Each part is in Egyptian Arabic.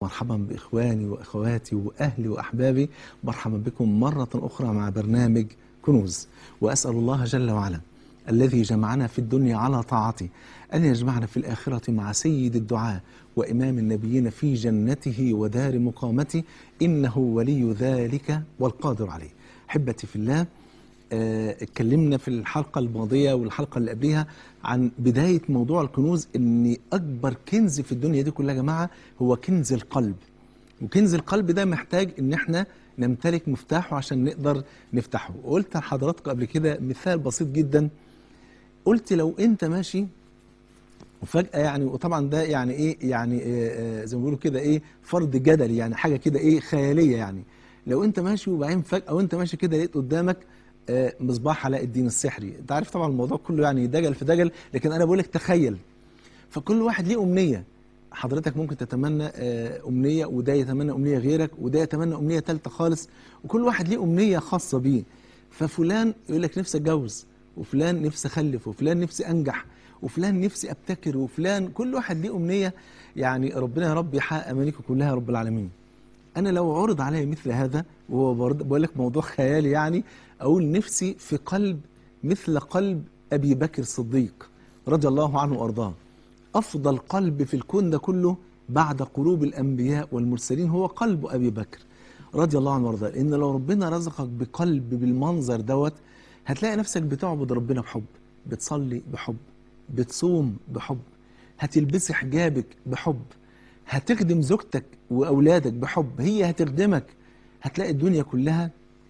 مرحبا بإخواني وأخواتي وأهلي وأحبابي مرحبا بكم مرة أخرى مع برنامج كنوز وأسأل الله جل وعلا الذي جمعنا في الدنيا على طاعته أن يجمعنا في الآخرة مع سيد الدعاء وإمام النبيين في جنته ودار مقامته إنه ولي ذلك والقادر عليه أحبتي في الله آه، اتكلمنا في الحلقة الماضية والحلقة اللي قبلها عن بداية موضوع الكنوز ان اكبر كنز في الدنيا دي كلها يا جماعة هو كنز القلب وكنز القلب ده محتاج ان احنا نمتلك مفتاحه عشان نقدر نفتحه قلت لحضراتكم قبل كده مثال بسيط جدا قلت لو انت ماشي وفجأة يعني وطبعا ده يعني ايه يعني آه، آه، زي ما بيقولوا كده ايه فرض جدلي يعني حاجة كده ايه خيالية يعني لو انت ماشي وبعدين فجأة وانت ماشي كده لقيت قدامك آه، مصباح علاء الدين السحري انت عارف طبعا الموضوع كله يعني دجل في دجل لكن انا بقول لك تخيل فكل واحد ليه امنيه حضرتك ممكن تتمنى آه، امنيه وده يتمنى امنيه غيرك وده يتمنى امنيه ثالثه خالص وكل واحد ليه امنيه خاصه بيه ففلان يقول لك نفسي اتجوز وفلان نفسي اخلف وفلان نفسي انجح وفلان نفسي ابتكر وفلان كل واحد ليه امنيه يعني ربنا يا رب يحقق امانيكم كلها يا رب العالمين انا لو عرض علي مثل هذا وهو برضه بقول لك موضوع خيالي يعني اقول نفسي في قلب مثل قلب ابي بكر الصديق رضي الله عنه وارضاه افضل قلب في الكون ده كله بعد قلوب الانبياء والمرسلين هو قلب ابي بكر رضي الله عنه وارضاه ان لو ربنا رزقك بقلب بالمنظر دوت هتلاقي نفسك بتعبد ربنا بحب بتصلي بحب بتصوم بحب هتلبسي حجابك بحب هتخدم زوجتك واولادك بحب هي هتخدمك هتلاقي الدنيا كلها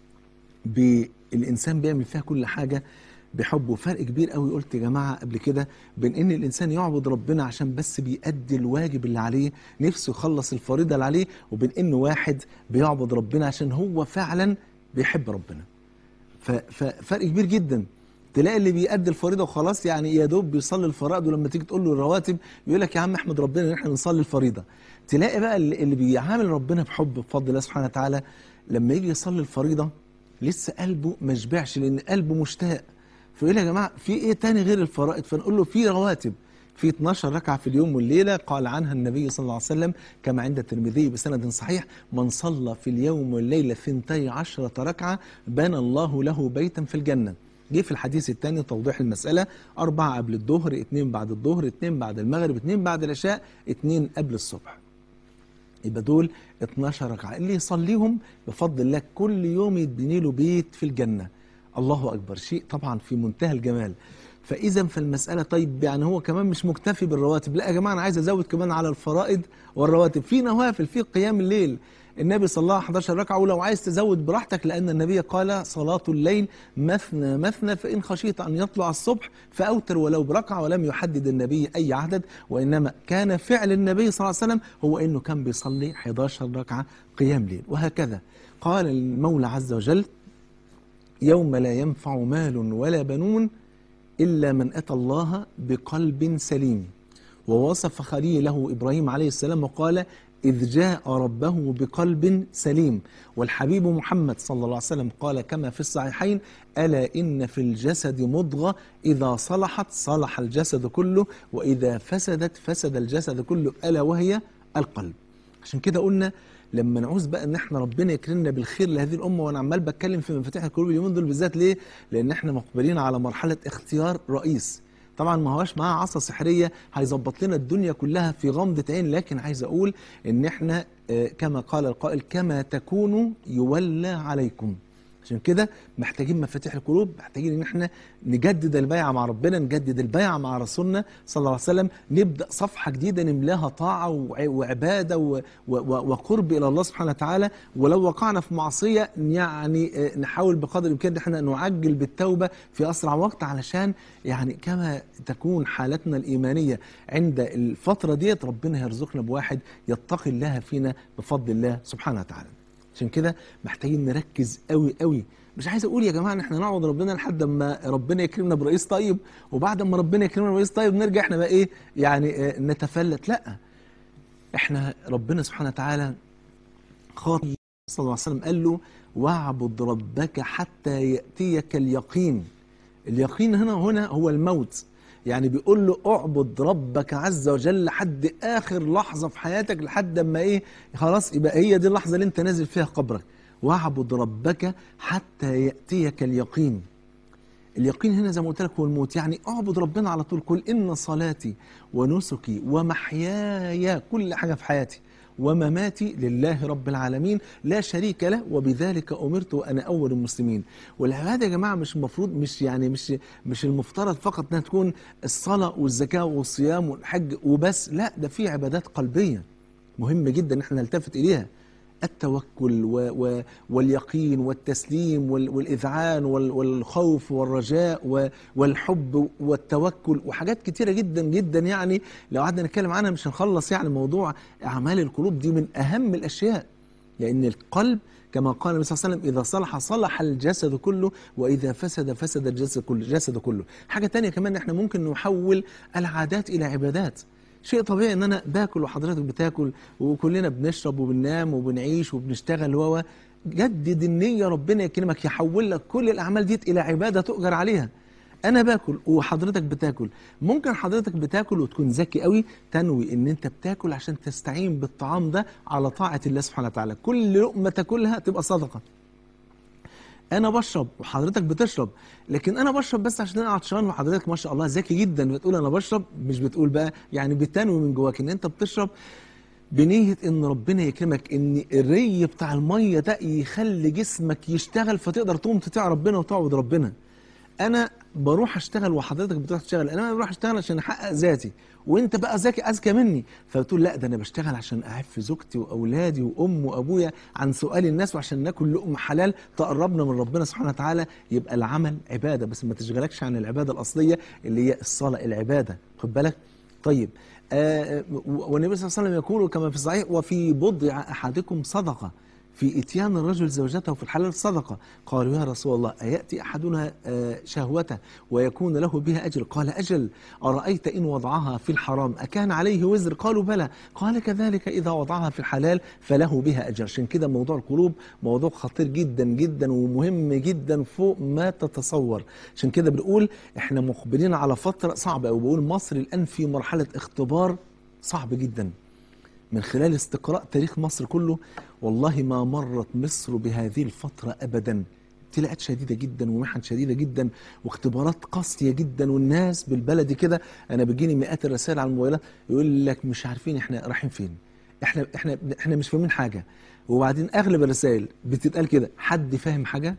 بالانسان بيعمل فيها كل حاجه بحب وفرق كبير قوي قلت يا جماعه قبل كده بين ان الانسان يعبد ربنا عشان بس بيأدي الواجب اللي عليه نفسه يخلص الفريضه اللي عليه وبين انه واحد بيعبد ربنا عشان هو فعلا بيحب ربنا ف- ففرق كبير جدا تلاقي اللي بيأدي الفريضه وخلاص يعني يا دوب بيصلي الفرائض ولما تيجي تقول له الرواتب يقول لك يا عم احمد ربنا ان احنا بنصلي الفريضه تلاقي بقى اللي اللي بيعامل ربنا بحب بفضل الله سبحانه وتعالى لما يجي يصلي الفريضه لسه قلبه ما شبعش لان قلبه مشتاق فيقول يا جماعه في ايه تاني غير الفرائض فنقول له في رواتب في 12 ركعة في اليوم والليلة قال عنها النبي صلى الله عليه وسلم كما عند الترمذي بسند صحيح من صلى في اليوم والليلة ثنتي عشرة ركعة بنى الله له بيتا في الجنة جه في الحديث الثاني توضيح المسألة أربعة قبل الظهر اثنين بعد الظهر اثنين بعد المغرب اثنين بعد العشاء اثنين قبل الصبح يبقى دول 12 ركعة اللي يصليهم بفضل الله كل يوم يتبني له بيت في الجنة الله أكبر شيء طبعا في منتهى الجمال فإذا فالمسألة طيب يعني هو كمان مش مكتفي بالرواتب لا يا جماعة أنا عايز أزود كمان على الفرائض والرواتب في نوافل في قيام الليل النبي صلى الله عليه 11 ركعة ولو عايز تزود براحتك لأن النبي قال صلاة الليل مثنى مثنى فإن خشيت أن يطلع الصبح فأوتر ولو بركعة ولم يحدد النبي أي عدد وإنما كان فعل النبي صلى الله عليه وسلم هو أنه كان بيصلي 11 ركعة قيام ليل وهكذا قال المولى عز وجل يوم لا ينفع مال ولا بنون إلا من أتى الله بقلب سليم ووصف خليله إبراهيم عليه السلام وقال إذ جاء ربه بقلب سليم والحبيب محمد صلى الله عليه وسلم قال كما في الصحيحين ألا إن في الجسد مضغة إذا صلحت صلح الجسد كله وإذا فسدت فسد الجسد كله ألا وهي القلب عشان كده قلنا لما نعوز بقى ان احنا ربنا يكرمنا بالخير لهذه الامه وانا عمال بتكلم في مفاتيح القلوب اليومين دول بالذات ليه؟ لان احنا مقبلين على مرحله اختيار رئيس طبعا ما هواش معاه عصا سحريه هيظبط لنا الدنيا كلها في غمضه عين لكن عايز اقول ان احنا آه، كما قال القائل كما تكونوا يولى عليكم عشان كده محتاجين مفاتيح القلوب محتاجين ان احنا نجدد البيعه مع ربنا نجدد البيعه مع رسولنا صلى الله عليه وسلم نبدا صفحه جديده نملاها طاعه وع- وعباده و- و- و- وقرب الى الله سبحانه وتعالى ولو وقعنا في معصيه يعني آه، نحاول بقدر الامكان ان احنا نعجل بالتوبه في اسرع وقت علشان يعني كما تكون حالتنا الايمانيه عند الفتره ديت ربنا يرزقنا بواحد يتقي الله فينا بفضل الله سبحانه وتعالى عشان كده محتاجين نركز قوي قوي مش عايز اقول يا جماعه ان احنا نعبد ربنا لحد ما ربنا يكرمنا برئيس طيب وبعد ما ربنا يكرمنا برئيس طيب نرجع احنا بقى ايه يعني آه، نتفلت لا احنا ربنا سبحانه وتعالى خاطب صلى الله عليه وسلم قال له واعبد ربك حتى ياتيك اليقين اليقين هنا هنا هو الموت يعني بيقول له اعبد ربك عز وجل لحد اخر لحظه في حياتك لحد اما ايه خلاص يبقى هي دي اللحظه اللي انت نازل فيها قبرك واعبد ربك حتى ياتيك اليقين اليقين هنا زي ما قلت لك هو الموت يعني اعبد ربنا على طول قل ان صلاتي ونسكي ومحياي كل حاجه في حياتي ومماتي لله رب العالمين لا شريك له وبذلك امرت وانا اول المسلمين والعباده يا جماعه مش المفروض مش يعني مش مش المفترض فقط انها تكون الصلاه والزكاه والصيام والحج وبس لا ده في عبادات قلبيه مهم جدا ان احنا نلتفت اليها التوكل و و واليقين والتسليم وال والإذعان وال والخوف والرجاء و والحب والتوكل وحاجات كتيرة جدا جدا يعني لو قعدنا نتكلم عنها مش هنخلص يعني موضوع أعمال القلوب دي من أهم الأشياء لأن القلب كما قال النبي صلى الله عليه وسلم إذا صلح صلح الجسد كله وإذا فسد فسد الجسد كله, الجسد كله. حاجة تانية كمان احنا ممكن نحول العادات إلى عبادات شيء طبيعي ان انا باكل وحضرتك بتاكل وكلنا بنشرب وبننام وبنعيش وبنشتغل و جدد النية ربنا يكرمك يحول لك كل الاعمال دي الى عبادة تؤجر عليها انا باكل وحضرتك بتاكل ممكن حضرتك بتاكل وتكون ذكي قوي تنوي ان انت بتاكل عشان تستعين بالطعام ده على طاعة الله سبحانه وتعالى كل لقمة تاكلها تبقى صدقة انا بشرب وحضرتك بتشرب لكن انا بشرب بس عشان انا عطشان وحضرتك ما شاء الله ذكي جدا بتقول انا بشرب مش بتقول بقى يعني بتنوي من جواك ان انت بتشرب بنية ان ربنا يكرمك ان الري بتاع المية ده يخلي جسمك يشتغل فتقدر تقوم تطيع ربنا وتعبد ربنا انا بروح اشتغل وحضرتك بتروح تشتغل انا بروح اشتغل عشان احقق ذاتي وانت بقى ذكي اذكى مني فبتقول لا ده انا بشتغل عشان اعف زوجتي واولادي وام وابويا عن سؤال الناس وعشان ناكل لقمه حلال تقربنا من ربنا سبحانه وتعالى يبقى العمل عباده بس ما تشغلكش عن العباده الاصليه اللي هي الصلاه العباده خد بالك طيب آه والنبي صلى الله عليه وسلم يقول كما في الصحيح وفي بضع احدكم صدقه في اتيان الرجل زوجته في الحلال صدقة قالوا يا رسول الله أيأتي أحدنا شهوته ويكون له بها أجر قال أجل أرأيت إن وضعها في الحرام أكان عليه وزر قالوا بلى قال كذلك إذا وضعها في الحلال فله بها أجر عشان كده موضوع القلوب موضوع خطير جدا جدا ومهم جدا فوق ما تتصور عشان كده بنقول احنا مقبلين على فترة صعبة وبقول مصر الآن في مرحلة اختبار صعب جدا من خلال استقراء تاريخ مصر كله والله ما مرت مصر بهذه الفترة أبدا ابتلاءات شديدة جدا ومحن شديدة جدا واختبارات قاسية جدا والناس بالبلد كده أنا بيجيني مئات الرسائل على الموبايلات يقول لك مش عارفين احنا رايحين فين احنا احنا احنا مش فاهمين حاجة وبعدين أغلب الرسائل بتتقال كده حد فاهم حاجة؟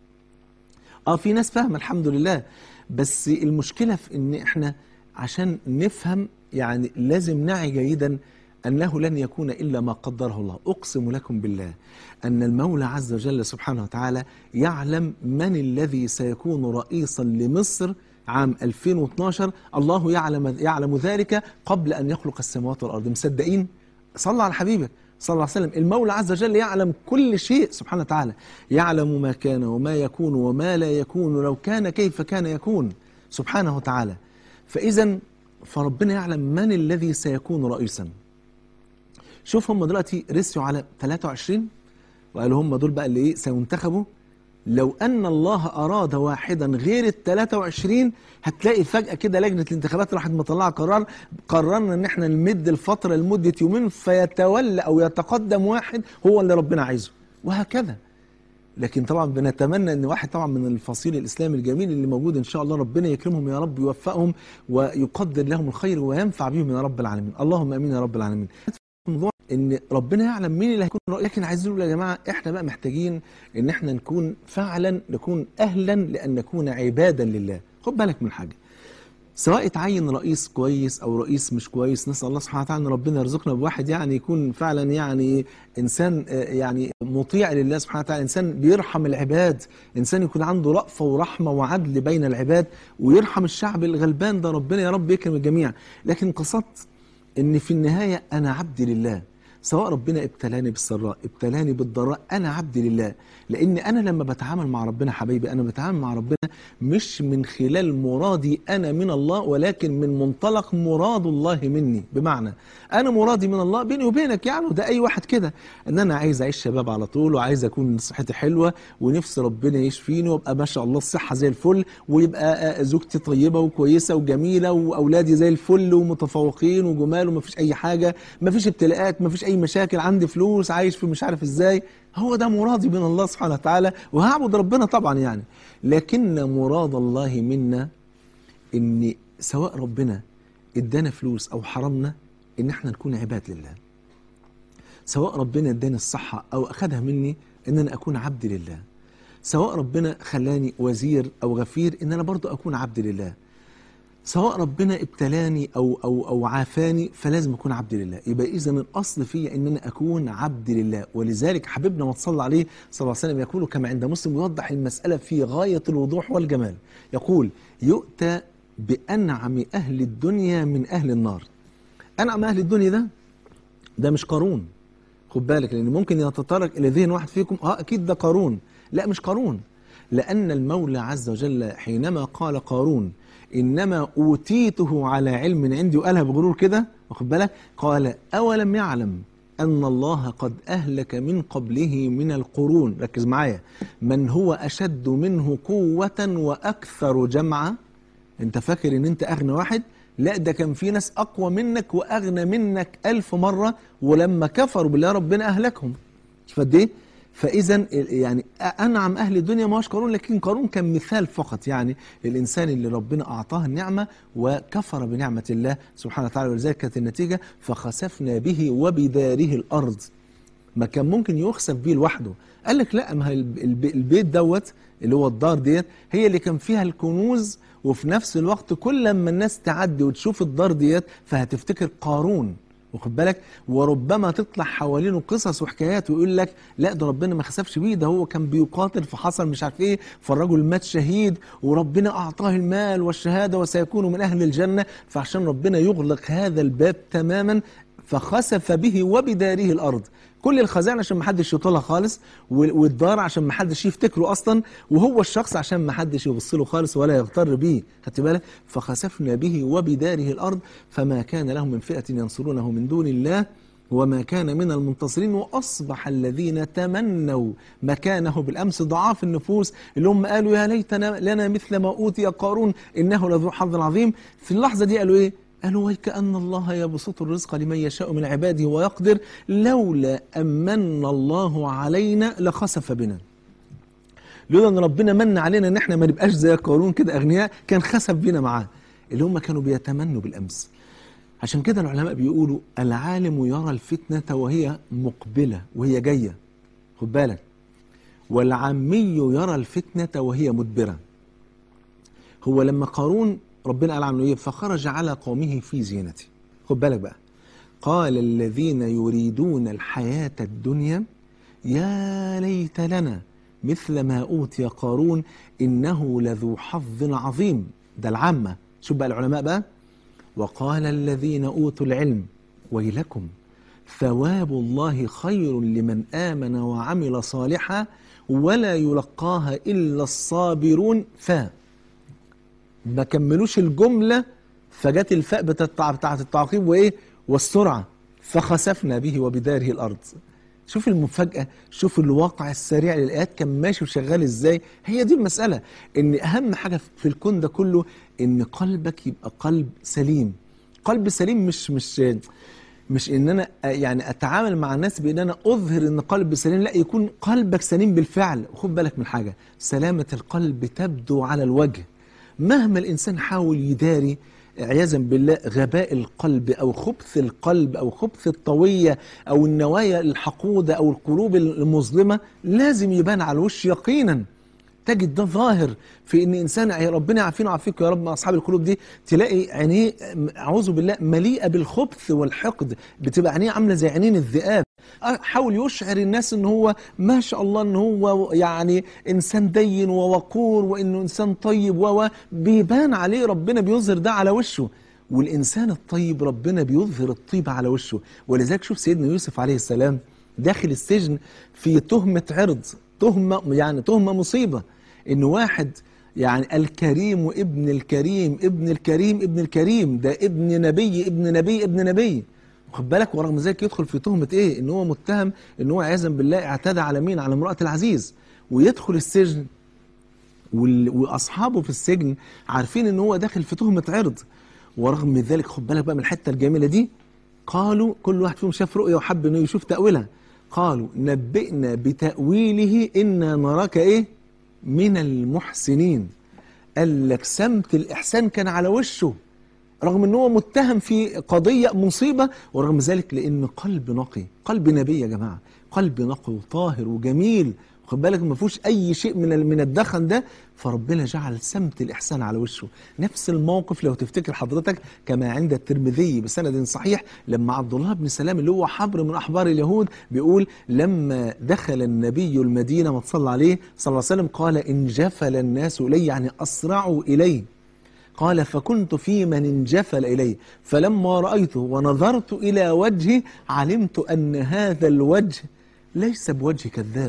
اه في ناس فاهمة الحمد لله بس المشكلة في ان احنا عشان نفهم يعني لازم نعي جيدا أنه لن يكون إلا ما قدره الله أقسم لكم بالله أن المولى عز وجل سبحانه وتعالى يعلم من الذي سيكون رئيسا لمصر عام 2012 الله يعلم يعلم ذلك قبل أن يخلق السماوات والأرض مصدقين صلى على حبيبك صلى الله عليه وسلم المولى عز وجل يعلم كل شيء سبحانه وتعالى يعلم ما كان وما يكون وما لا يكون لو كان كيف كان يكون سبحانه وتعالى فإذا فربنا يعلم من الذي سيكون رئيسا شوف هم دلوقتي رسيوا على 23 وقالوا هم دول بقى اللي ايه سينتخبوا لو ان الله اراد واحدا غير ال 23 هتلاقي فجاه كده لجنه الانتخابات راحت مطلعه قرار قررنا ان احنا نمد الفتره لمده يومين فيتولى او يتقدم واحد هو اللي ربنا عايزه وهكذا لكن طبعا بنتمنى ان واحد طبعا من الفصيل الاسلامي الجميل اللي موجود ان شاء الله ربنا يكرمهم يا رب يوفقهم ويقدر لهم الخير وينفع بهم يا رب العالمين اللهم امين يا رب العالمين موضوع ان ربنا يعلم مين اللي هيكون رئيس لكن عايزين نقول يا جماعه احنا بقى محتاجين ان احنا نكون فعلا نكون اهلا لان نكون عبادا لله خد بالك من حاجه سواء اتعين رئيس كويس او رئيس مش كويس نسال الله سبحانه وتعالى ان ربنا يرزقنا بواحد يعني يكون فعلا يعني انسان يعني مطيع لله سبحانه وتعالى انسان بيرحم العباد انسان يكون عنده رأفه ورحمه وعدل بين العباد ويرحم الشعب الغلبان ده ربنا يا رب يكرم الجميع لكن قصدت ان في النهايه انا عبد لله سواء ربنا ابتلاني بالسراء ابتلاني بالضراء انا عبد لله لان انا لما بتعامل مع ربنا حبايبي انا بتعامل مع ربنا مش من خلال مرادي انا من الله ولكن من منطلق مراد الله مني بمعنى انا مرادي من الله بيني وبينك يعني وده اي واحد كده ان انا عايز اعيش شباب على طول وعايز اكون صحتي حلوه ونفسي ربنا يشفيني وابقى ما شاء الله الصحه زي الفل ويبقى زوجتي طيبه وكويسه وجميله واولادي زي الفل ومتفوقين وجمال ومفيش اي حاجه مفيش ابتلاءات مفيش اي مشاكل عندي فلوس عايش في مش عارف ازاي هو ده مرادي من الله سبحانه وتعالى وهعبد ربنا طبعا يعني لكن مراد الله منا ان سواء ربنا ادانا فلوس او حرمنا ان احنا نكون عباد لله سواء ربنا اداني الصحة او اخدها مني ان انا اكون عبد لله سواء ربنا خلاني وزير او غفير ان انا برضو اكون عبد لله سواء ربنا ابتلاني او او او عافاني فلازم اكون عبد لله يبقى اذا الاصل فيا ان انا اكون عبد لله ولذلك حبيبنا ما تصلى عليه صلى الله عليه وسلم يقول كما عند مسلم يوضح المساله في غايه الوضوح والجمال يقول يؤتى بانعم اهل الدنيا من اهل النار انعم اهل الدنيا ده ده مش قارون خد بالك لان ممكن يتطرق الى ذهن واحد فيكم اه اكيد ده قارون لا مش قارون لان المولى عز وجل حينما قال قارون انما اوتيته على علم عندي وقالها بغرور كده واخد بالك قال اولم يعلم ان الله قد اهلك من قبله من القرون ركز معايا من هو اشد منه قوه واكثر جمعا انت فاكر ان انت اغنى واحد لا ده كان في ناس اقوى منك واغنى منك الف مره ولما كفروا بالله ربنا اهلكهم شوف قد ايه فاذا يعني انعم اهل الدنيا ما هوش قارون لكن قارون كان مثال فقط يعني الانسان اللي ربنا اعطاه النعمه وكفر بنعمه الله سبحانه وتعالى ولذلك كانت النتيجه فخسفنا به وبداره الارض ما كان ممكن يخسف بيه لوحده قال لك لا ما البيت دوت اللي هو الدار ديت هي اللي كان فيها الكنوز وفي نفس الوقت كل لما الناس تعدي وتشوف الدار ديت فهتفتكر قارون واخد بالك وربما تطلع حوالينه قصص وحكايات ويقول لك لا ده ربنا ما خسفش بيه ده هو كان بيقاتل فحصل مش عارف ايه فالرجل مات شهيد وربنا اعطاه المال والشهاده وسيكون من اهل الجنه فعشان ربنا يغلق هذا الباب تماما فخسف به وبداره الارض كل الخزائن عشان ما حدش يطولها خالص والدار عشان ما حدش يفتكره اصلا وهو الشخص عشان ما حدش يبص له خالص ولا يغتر به خدت بالك فخسفنا به وبداره الارض فما كان له من فئه ينصرونه من دون الله وما كان من المنتصرين واصبح الذين تمنوا مكانه بالامس ضعاف النفوس اللي هم قالوا يا ليتنا لنا مثل ما اوتي قارون انه لذو حظ عظيم في اللحظه دي قالوا ايه قالوا ويكأن الله يبسط الرزق لمن يشاء من عباده ويقدر لولا أمن الله علينا لخسف بنا لولا ان ربنا من علينا ان احنا ما نبقاش زي قارون كده اغنياء كان خسف بنا معاه اللي هم كانوا بيتمنوا بالامس عشان كده العلماء بيقولوا العالم يرى الفتنة وهي مقبلة وهي جاية خد بالك والعامي يرى الفتنة وهي مدبرة هو لما قارون ربنا قال عنه ايه فخرج على قومه في زينته خد بالك بقى قال الذين يريدون الحياة الدنيا يا ليت لنا مثل ما أوتي قارون إنه لذو حظ عظيم ده العامة شوف بقى العلماء بقى وقال الذين أوتوا العلم ويلكم ثواب الله خير لمن آمن وعمل صالحا ولا يلقاها إلا الصابرون ف ما كملوش الجملة فجت الفاء بتاعت التعقيب وإيه والسرعة فخسفنا به وبداره الأرض شوف المفاجأة شوف الواقع السريع للآيات كان ماشي وشغال إزاي هي دي المسألة إن أهم حاجة في الكون ده كله إن قلبك يبقى قلب سليم قلب سليم مش مش مش ان انا يعني اتعامل مع الناس بان انا اظهر ان قلبي سليم لا يكون قلبك سليم بالفعل خد بالك من حاجه سلامه القلب تبدو على الوجه مهما الانسان حاول يداري عياذا بالله غباء القلب او خبث القلب او خبث الطويه او النوايا الحقوده او القلوب المظلمه لازم يبان على الوش يقينا تجد ده ظاهر في ان انسان ربنا يعافينا ويعافيك يا رب مع اصحاب القلوب دي تلاقي عينيه اعوذ بالله مليئه بالخبث والحقد بتبقى عينيه عامله زي عينين الذئاب حاول يشعر الناس ان هو ما شاء الله ان هو يعني انسان دين ووقور وانه انسان طيب و بيبان عليه ربنا بيظهر ده على وشه والإنسان الطيب ربنا بيظهر الطيبة على وشه ولذلك شوف سيدنا يوسف عليه السلام داخل السجن في تهمة عرض تهمة يعني تهمة مصيبة إن واحد يعني الكريم ابن الكريم ابن الكريم ابن الكريم ده ابن نبي ابن نبي ابن نبي خد بالك ورغم ذلك يدخل في تهمة ايه ان هو متهم ان هو عياذا بالله اعتدى على مين على امرأة العزيز ويدخل السجن وال- واصحابه في السجن عارفين ان هو داخل في تهمة عرض ورغم ذلك خد بالك بقى من الحتة الجميلة دي قالوا كل واحد فيهم شاف رؤية وحب انه يشوف تأويلها قالوا نبئنا بتأويله إنا نراك إيه من المحسنين قال لك سمت الإحسان كان على وشه رغم ان هو متهم في قضية مصيبة ورغم ذلك لأن قلب نقي قلب نبي يا جماعة قلب نقي وطاهر وجميل خد بالك ما فيهوش أي شيء من من الدخن ده فربنا جعل سمت الإحسان على وشه نفس الموقف لو تفتكر حضرتك كما عند الترمذي بسند صحيح لما عبد الله بن سلام اللي هو حبر من أحبار اليهود بيقول لما دخل النبي المدينة ما تصلى عليه صلى الله عليه وسلم قال انجفل الناس إليه يعني أسرعوا إليه قال فكنت في من انجفل إليه فلما رأيته ونظرت إلى وجهه علمت أن هذا الوجه ليس بوجه كذاب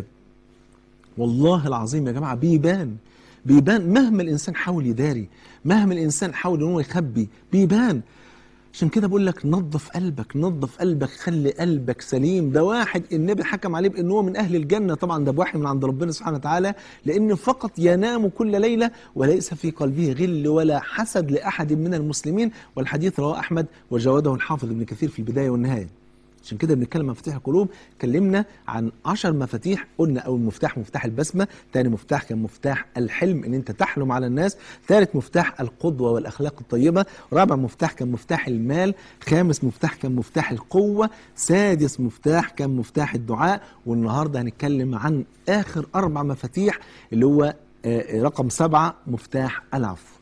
والله العظيم يا جماعة بيبان بيبان مهما الإنسان حاول يداري مهما الإنسان حاول إن هو يخبي بيبان عشان كده بقول لك نظف قلبك نظف قلبك خلي قلبك سليم ده واحد النبي حكم عليه بأنه هو من أهل الجنة طبعا ده بوحي من عند ربنا سبحانه وتعالى لأن فقط ينام كل ليلة وليس في قلبه غل ولا حسد لأحد من المسلمين والحديث رواه أحمد وجوده الحافظ ابن كثير في البداية والنهاية عشان كده بنتكلم عن مفاتيح القلوب اتكلمنا عن 10 مفاتيح قلنا اول مفتاح مفتاح البسمه ثاني مفتاح كان مفتاح الحلم ان انت تحلم على الناس ثالث مفتاح القدوه والاخلاق الطيبه رابع مفتاح كان مفتاح المال خامس مفتاح كان مفتاح القوه سادس مفتاح كان مفتاح الدعاء والنهارده هنتكلم عن اخر اربع مفاتيح اللي هو آه، رقم سبعة مفتاح العفو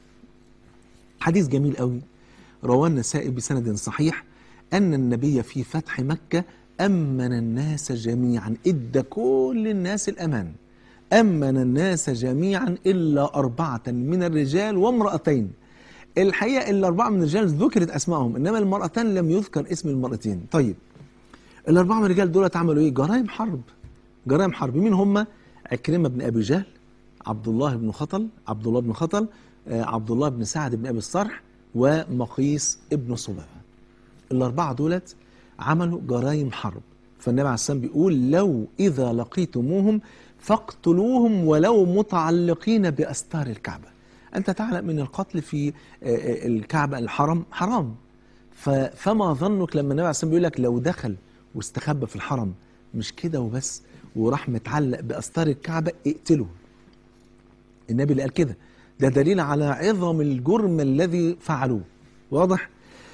حديث جميل قوي رواه النسائي بسند صحيح أن النبي في فتح مكة أمن الناس جميعا إدى كل الناس الأمان أمن الناس جميعا إلا أربعة من الرجال وامرأتين الحقيقة إلا أربعة من الرجال ذكرت أسمائهم إنما المرأتان لم يذكر اسم المرأتين طيب الأربعة من الرجال دول عملوا إيه جرائم حرب جرائم حرب مين هم عكرمة بن أبي جهل عبد الله بن خطل عبد الله بن خطل آه، عبد الله بن سعد بن أبي الصرح ومقيس ابن صبابة الأربعة دولت عملوا جرائم حرب فالنبي عليه السلام بيقول لو إذا لقيتموهم فاقتلوهم ولو متعلقين بأستار الكعبة أنت تعلم أن القتل في آه، آه، الكعبة الحرم حرام ف- فما ظنك لما النبي عليه السلام بيقول لك لو دخل واستخبى في الحرم مش كده وبس وراح متعلق بأستار الكعبة اقتله النبي اللي قال كده ده دليل على عظم الجرم الذي فعلوه واضح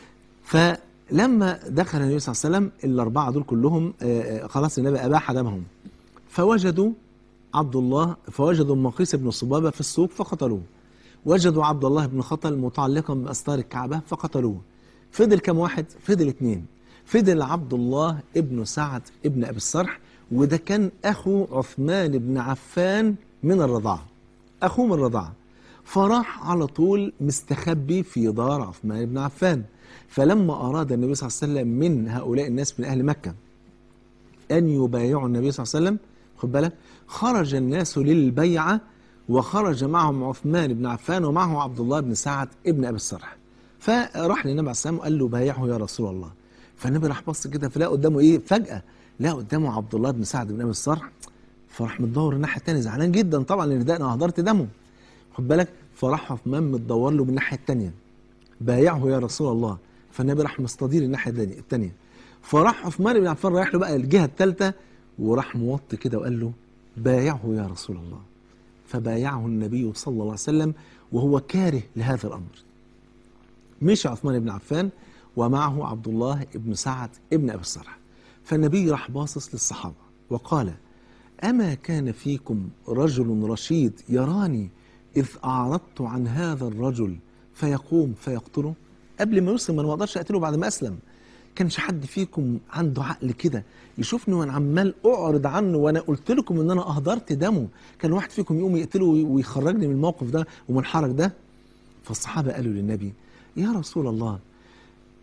فلما دخل النبي صلى الله عليه وسلم الأربعة دول كلهم آه، آه، خلاص النبي أباح دمهم فوجدوا عبد الله فوجدوا مقيس بن صبابة في السوق فقتلوه وجدوا عبد الله بن خطل متعلقا بأستار الكعبة فقتلوه فضل كم واحد؟ فضل اتنين فضل عبد الله ابن سعد ابن أبي الصرح وده كان أخو عثمان بن عفان من الرضاعة أخوه من الرضاعة فراح على طول مستخبي في دار عثمان بن عفان فلما أراد النبي صلى الله عليه وسلم من هؤلاء الناس من أهل مكة أن يبايعوا النبي صلى الله عليه وسلم خد بالك خرج الناس للبيعة وخرج معهم عثمان بن عفان ومعه عبد الله بن سعد ابن أبي الصرح فراح للنبي عليه السلام وقال له بايعه يا رسول الله فالنبي راح بص كده فلقى قدامه ايه فجأة لقى قدامه عبد الله بن سعد بن أبي الصرح فراح متدور الناحية التانية زعلان جدا طبعا لأن ده أنا هدرت دمه خد بالك فراح عثمان متدور له من الناحية التانية بايعه يا رسول الله فالنبي راح مستدير الناحية التانية- التانية فراح عثمان بن عفان رايح له بقى الجهة الثالثة وراح موطي كده وقال له بايعه يا رسول الله فبايعه النبي صلى الله عليه وسلم وهو كاره لهذا الأمر مشي عثمان بن عفان ومعه عبد الله بن سعد ابن أبي الصرح فالنبي راح باصص للصحابة وقال أما كان فيكم رجل رشيد يراني إذ أعرضت عن هذا الرجل فيقوم فيقتله قبل ما يسلم أنا ما أقدرش أقتله بعد ما أسلم كانش حد فيكم عنده عقل كده يشوفني وانا عمال اعرض عنه وانا قلت لكم ان انا اهدرت دمه كان واحد فيكم يقوم يقتله وي- ويخرجني من الموقف ده ومن الحرج ده فالصحابه قالوا للنبي يا رسول الله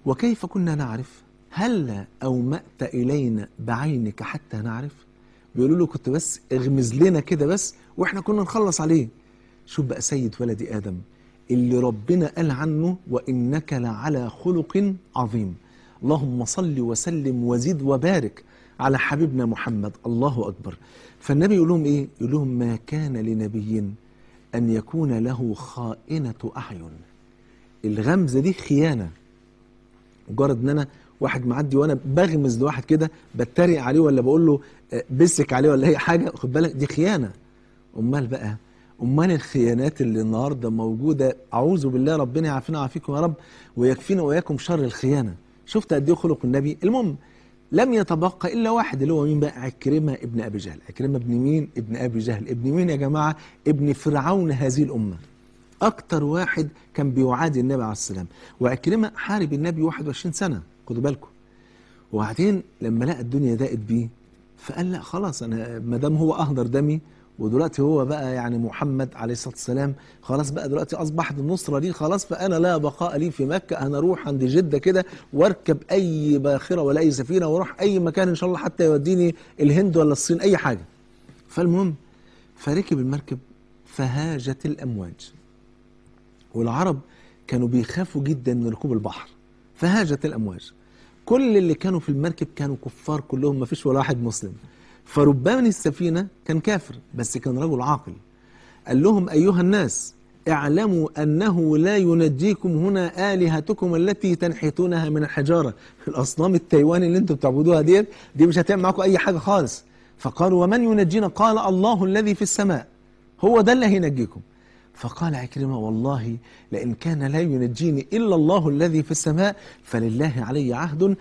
وكيف كنا نعرف هل أومأت إلينا بعينك حتى نعرف بيقولوا له كنت بس اغمز لنا كده بس واحنا كنا نخلص عليه شوف بقى سيد ولد آدم اللي ربنا قال عنه وإنك لعلى خلق عظيم اللهم صل وسلم وزد وبارك على حبيبنا محمد الله أكبر فالنبي يقول لهم إيه يقول لهم ما كان لنبي أن يكون له خائنة أعين الغمزة دي خيانة مجرد ان انا واحد معدي وانا بغمز لواحد كده بتريق عليه ولا بقول له آه، بسك عليه ولا اي حاجه خد بالك دي خيانه امال بقى امال الخيانات اللي النهارده موجوده اعوذ بالله ربنا يعافينا ويعافيكم يا رب ويكفينا واياكم شر الخيانه شفت قد ايه خلق النبي المهم لم يتبقى الا واحد اللي هو مين بقى عكرمه ابن ابي جهل عكرمه ابن مين ابن ابي جهل ابن مين يا جماعه ابن فرعون هذه الامه اكتر واحد كان بيعادي النبي عليه السلام وعكرمه حارب النبي 21 سنه خدوا بالكم وبعدين لما لقى الدنيا ضاقت بيه فقال لا خلاص انا ما دام هو اهدر دمي ودلوقتي هو بقى يعني محمد عليه الصلاه والسلام خلاص بقى دلوقتي اصبحت النصره لي خلاص فانا لا بقاء لي في مكه انا اروح عند جده كده واركب اي باخره ولا اي سفينه واروح اي مكان ان شاء الله حتى يوديني الهند ولا الصين اي حاجه فالمهم فركب المركب فهاجت الامواج والعرب كانوا بيخافوا جدا من ركوب البحر فهاجت الامواج كل اللي كانوا في المركب كانوا كفار كلهم ما فيش ولا واحد مسلم فربان السفينه كان كافر بس كان رجل عاقل قال لهم ايها الناس اعلموا انه لا ينجيكم هنا الهتكم التي تنحتونها من الحجاره الاصنام التايواني اللي انتم بتعبدوها ديت دي مش هتعمل معاكم اي حاجه خالص فقالوا ومن ينجينا قال الله الذي في السماء هو ده اللي هينجيكم فقال عكرمة والله لئن كان لا ينجيني إلا الله الذي في السماء فلله علي عهد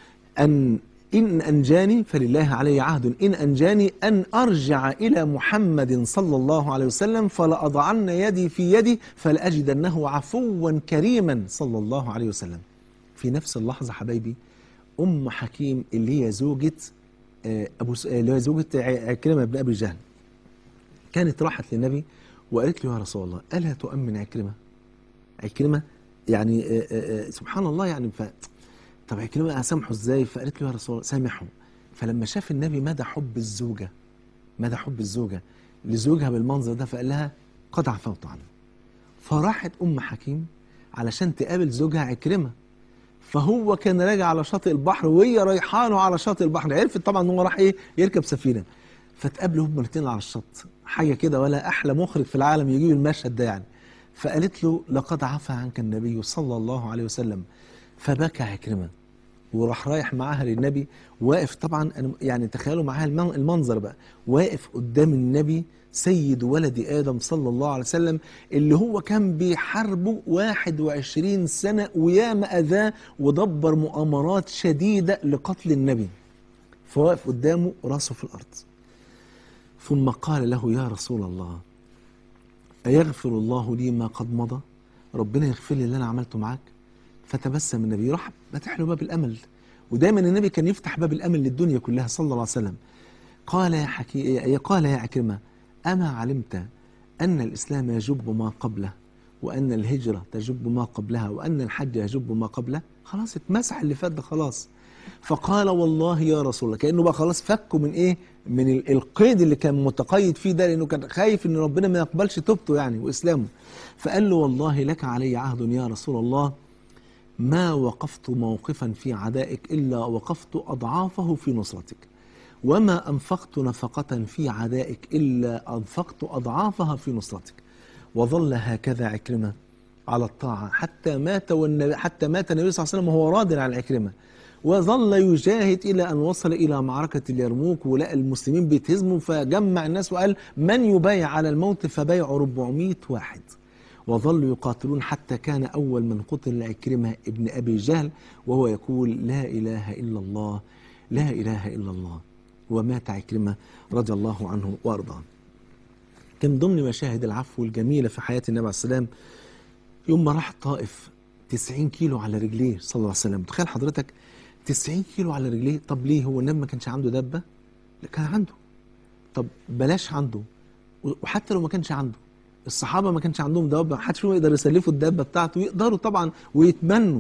أن إن أنجاني فلله علي عهد إن أنجاني أن أرجع إلى محمد صلى الله عليه وسلم فلأضعن يدي في يدي فلأجدنه عفوا كريما صلى الله عليه وسلم في نفس اللحظة حبايبي أم حكيم اللي هي زوجة آه، أبو س- اللي هي زوجة ع- عكرمة بن أبي جهل كانت راحت للنبي وقالت له يا رسول الله ألا تؤمن عكرمة عكرمة يعني آه، آه، آه، سبحان الله يعني ف طب عكرمة أسامحه إزاي فقالت له يا رسول الله سامحه فلما شاف النبي مدى حب الزوجة مدى حب الزوجة لزوجها بالمنظر ده فقال لها قد عفوت عنه فراحت أم حكيم علشان تقابل زوجها عكرمة فهو كان راجع على شاطئ البحر وهي رايحه له على شاطئ البحر عرفت طبعا ان هو راح ايه يركب سفينه فتقابلوا هما الاثنين على الشط حاجه كده ولا احلى مخرج في العالم يجيب المشهد ده يعني فقالت له لقد عفى عنك النبي صلى الله عليه وسلم فبكى عكرمه وراح رايح معاها للنبي واقف طبعا أنا يعني تخيلوا معاها المن- المنظر بقى واقف قدام النبي سيد ولد آدم صلى الله عليه وسلم اللي هو كان بيحاربه 21 سنة وياما أذاه ودبر مؤامرات شديدة لقتل النبي فواقف قدامه راسه في الأرض ثم قال له يا رسول الله أيغفر الله لي ما قد مضى ربنا يغفر لي اللي أنا عملته معاك فتبسم النبي راح فتح له باب الأمل ودايما النبي كان يفتح باب الأمل للدنيا كلها صلى الله عليه وسلم قال يا حكي قال يا عكرمة أما علمت أن الإسلام يجب ما قبله وأن الهجرة تجب ما قبلها وأن الحج يجب ما قبله خلاص اتمسح اللي فات ده خلاص فقال والله يا رسول الله كأنه بقى خلاص فكه من إيه من ال- القيد اللي كان متقيد فيه ده لأنه كان خايف إن ربنا ما يقبلش توبته يعني وإسلامه فقال له والله لك علي عهد يا رسول الله ما وقفت موقفا في عدائك إلا وقفت أضعافه في نصرتك وما أنفقت نفقة في عدائك إلا أنفقت أضعافها في نصرتك وظل هكذا عكرمة على الطاعة حتى مات والنبي حتى مات النبي صلى الله عليه وسلم وهو راض عن عكرمة وظل يجاهد إلى أن وصل إلى معركة اليرموك ولقى المسلمين بيتهزموا فجمع الناس وقال من يبايع على الموت فبايعوا 400 واحد وظلوا يقاتلون حتى كان أول من قتل عكرمة ابن أبي جهل وهو يقول لا إله إلا الله لا إله إلا الله ومات عكرمة رضي الله عنه وأرضاه كان ضمن مشاهد العفو الجميلة في حياة النبي عليه السلام يوم ما راح الطائف 90 كيلو على رجليه صلى الله عليه وسلم تخيل حضرتك 90 كيلو على رجليه طب ليه هو النبي ما كانش عنده دبة لا كان عنده طب بلاش عنده وحتى لو ما كانش عنده الصحابة ما كانش عندهم دوابة ما حدش فيهم يقدر يسلفوا الدابة بتاعته يقدروا طبعا ويتمنوا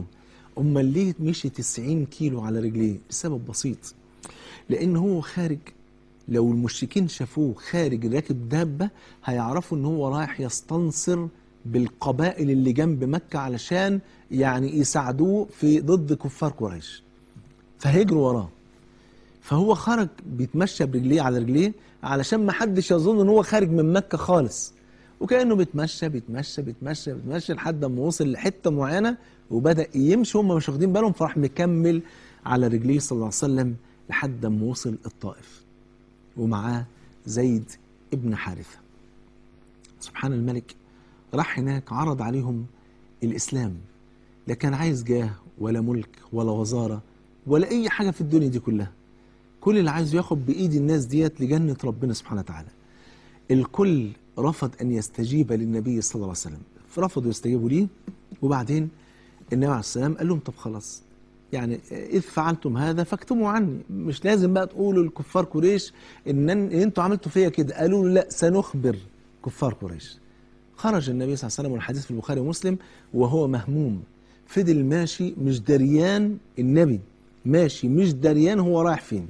امال ليه مشي 90 كيلو على رجليه لسبب بسيط لان هو خارج لو المشركين شافوه خارج راكب دابه هيعرفوا ان هو رايح يستنصر بالقبائل اللي جنب مكه علشان يعني يساعدوه في ضد كفار قريش فهيجروا وراه فهو خرج بيتمشى برجليه على رجليه علشان ما حدش يظن ان هو خارج من مكه خالص وكانه بيتمشى بيتمشى بيتمشى بيتمشى لحد ما وصل لحته معينه وبدا يمشي هم مش واخدين بالهم فراح مكمل على رجليه صلى الله عليه وسلم لحد ما وصل الطائف ومعاه زيد ابن حارثه سبحان الملك راح هناك عرض عليهم الاسلام لا كان عايز جاه ولا ملك ولا وزاره ولا اي حاجه في الدنيا دي كلها كل اللي عايزه ياخد بايد الناس ديت لجنه ربنا سبحانه وتعالى الكل رفض ان يستجيب للنبي صلى الله عليه وسلم فرفضوا يستجيبوا ليه وبعدين النبي عليه السلام قال لهم طب خلاص يعني اذ فعلتم هذا فاكتموا عني مش لازم بقى تقولوا لكفار قريش ان إن انتوا عملتوا فيا كده قالوا له لا سنخبر كفار قريش خرج النبي صلى الله عليه وسلم والحديث في البخاري ومسلم وهو مهموم فضل ماشي مش دريان النبي ماشي مش دريان هو رايح فين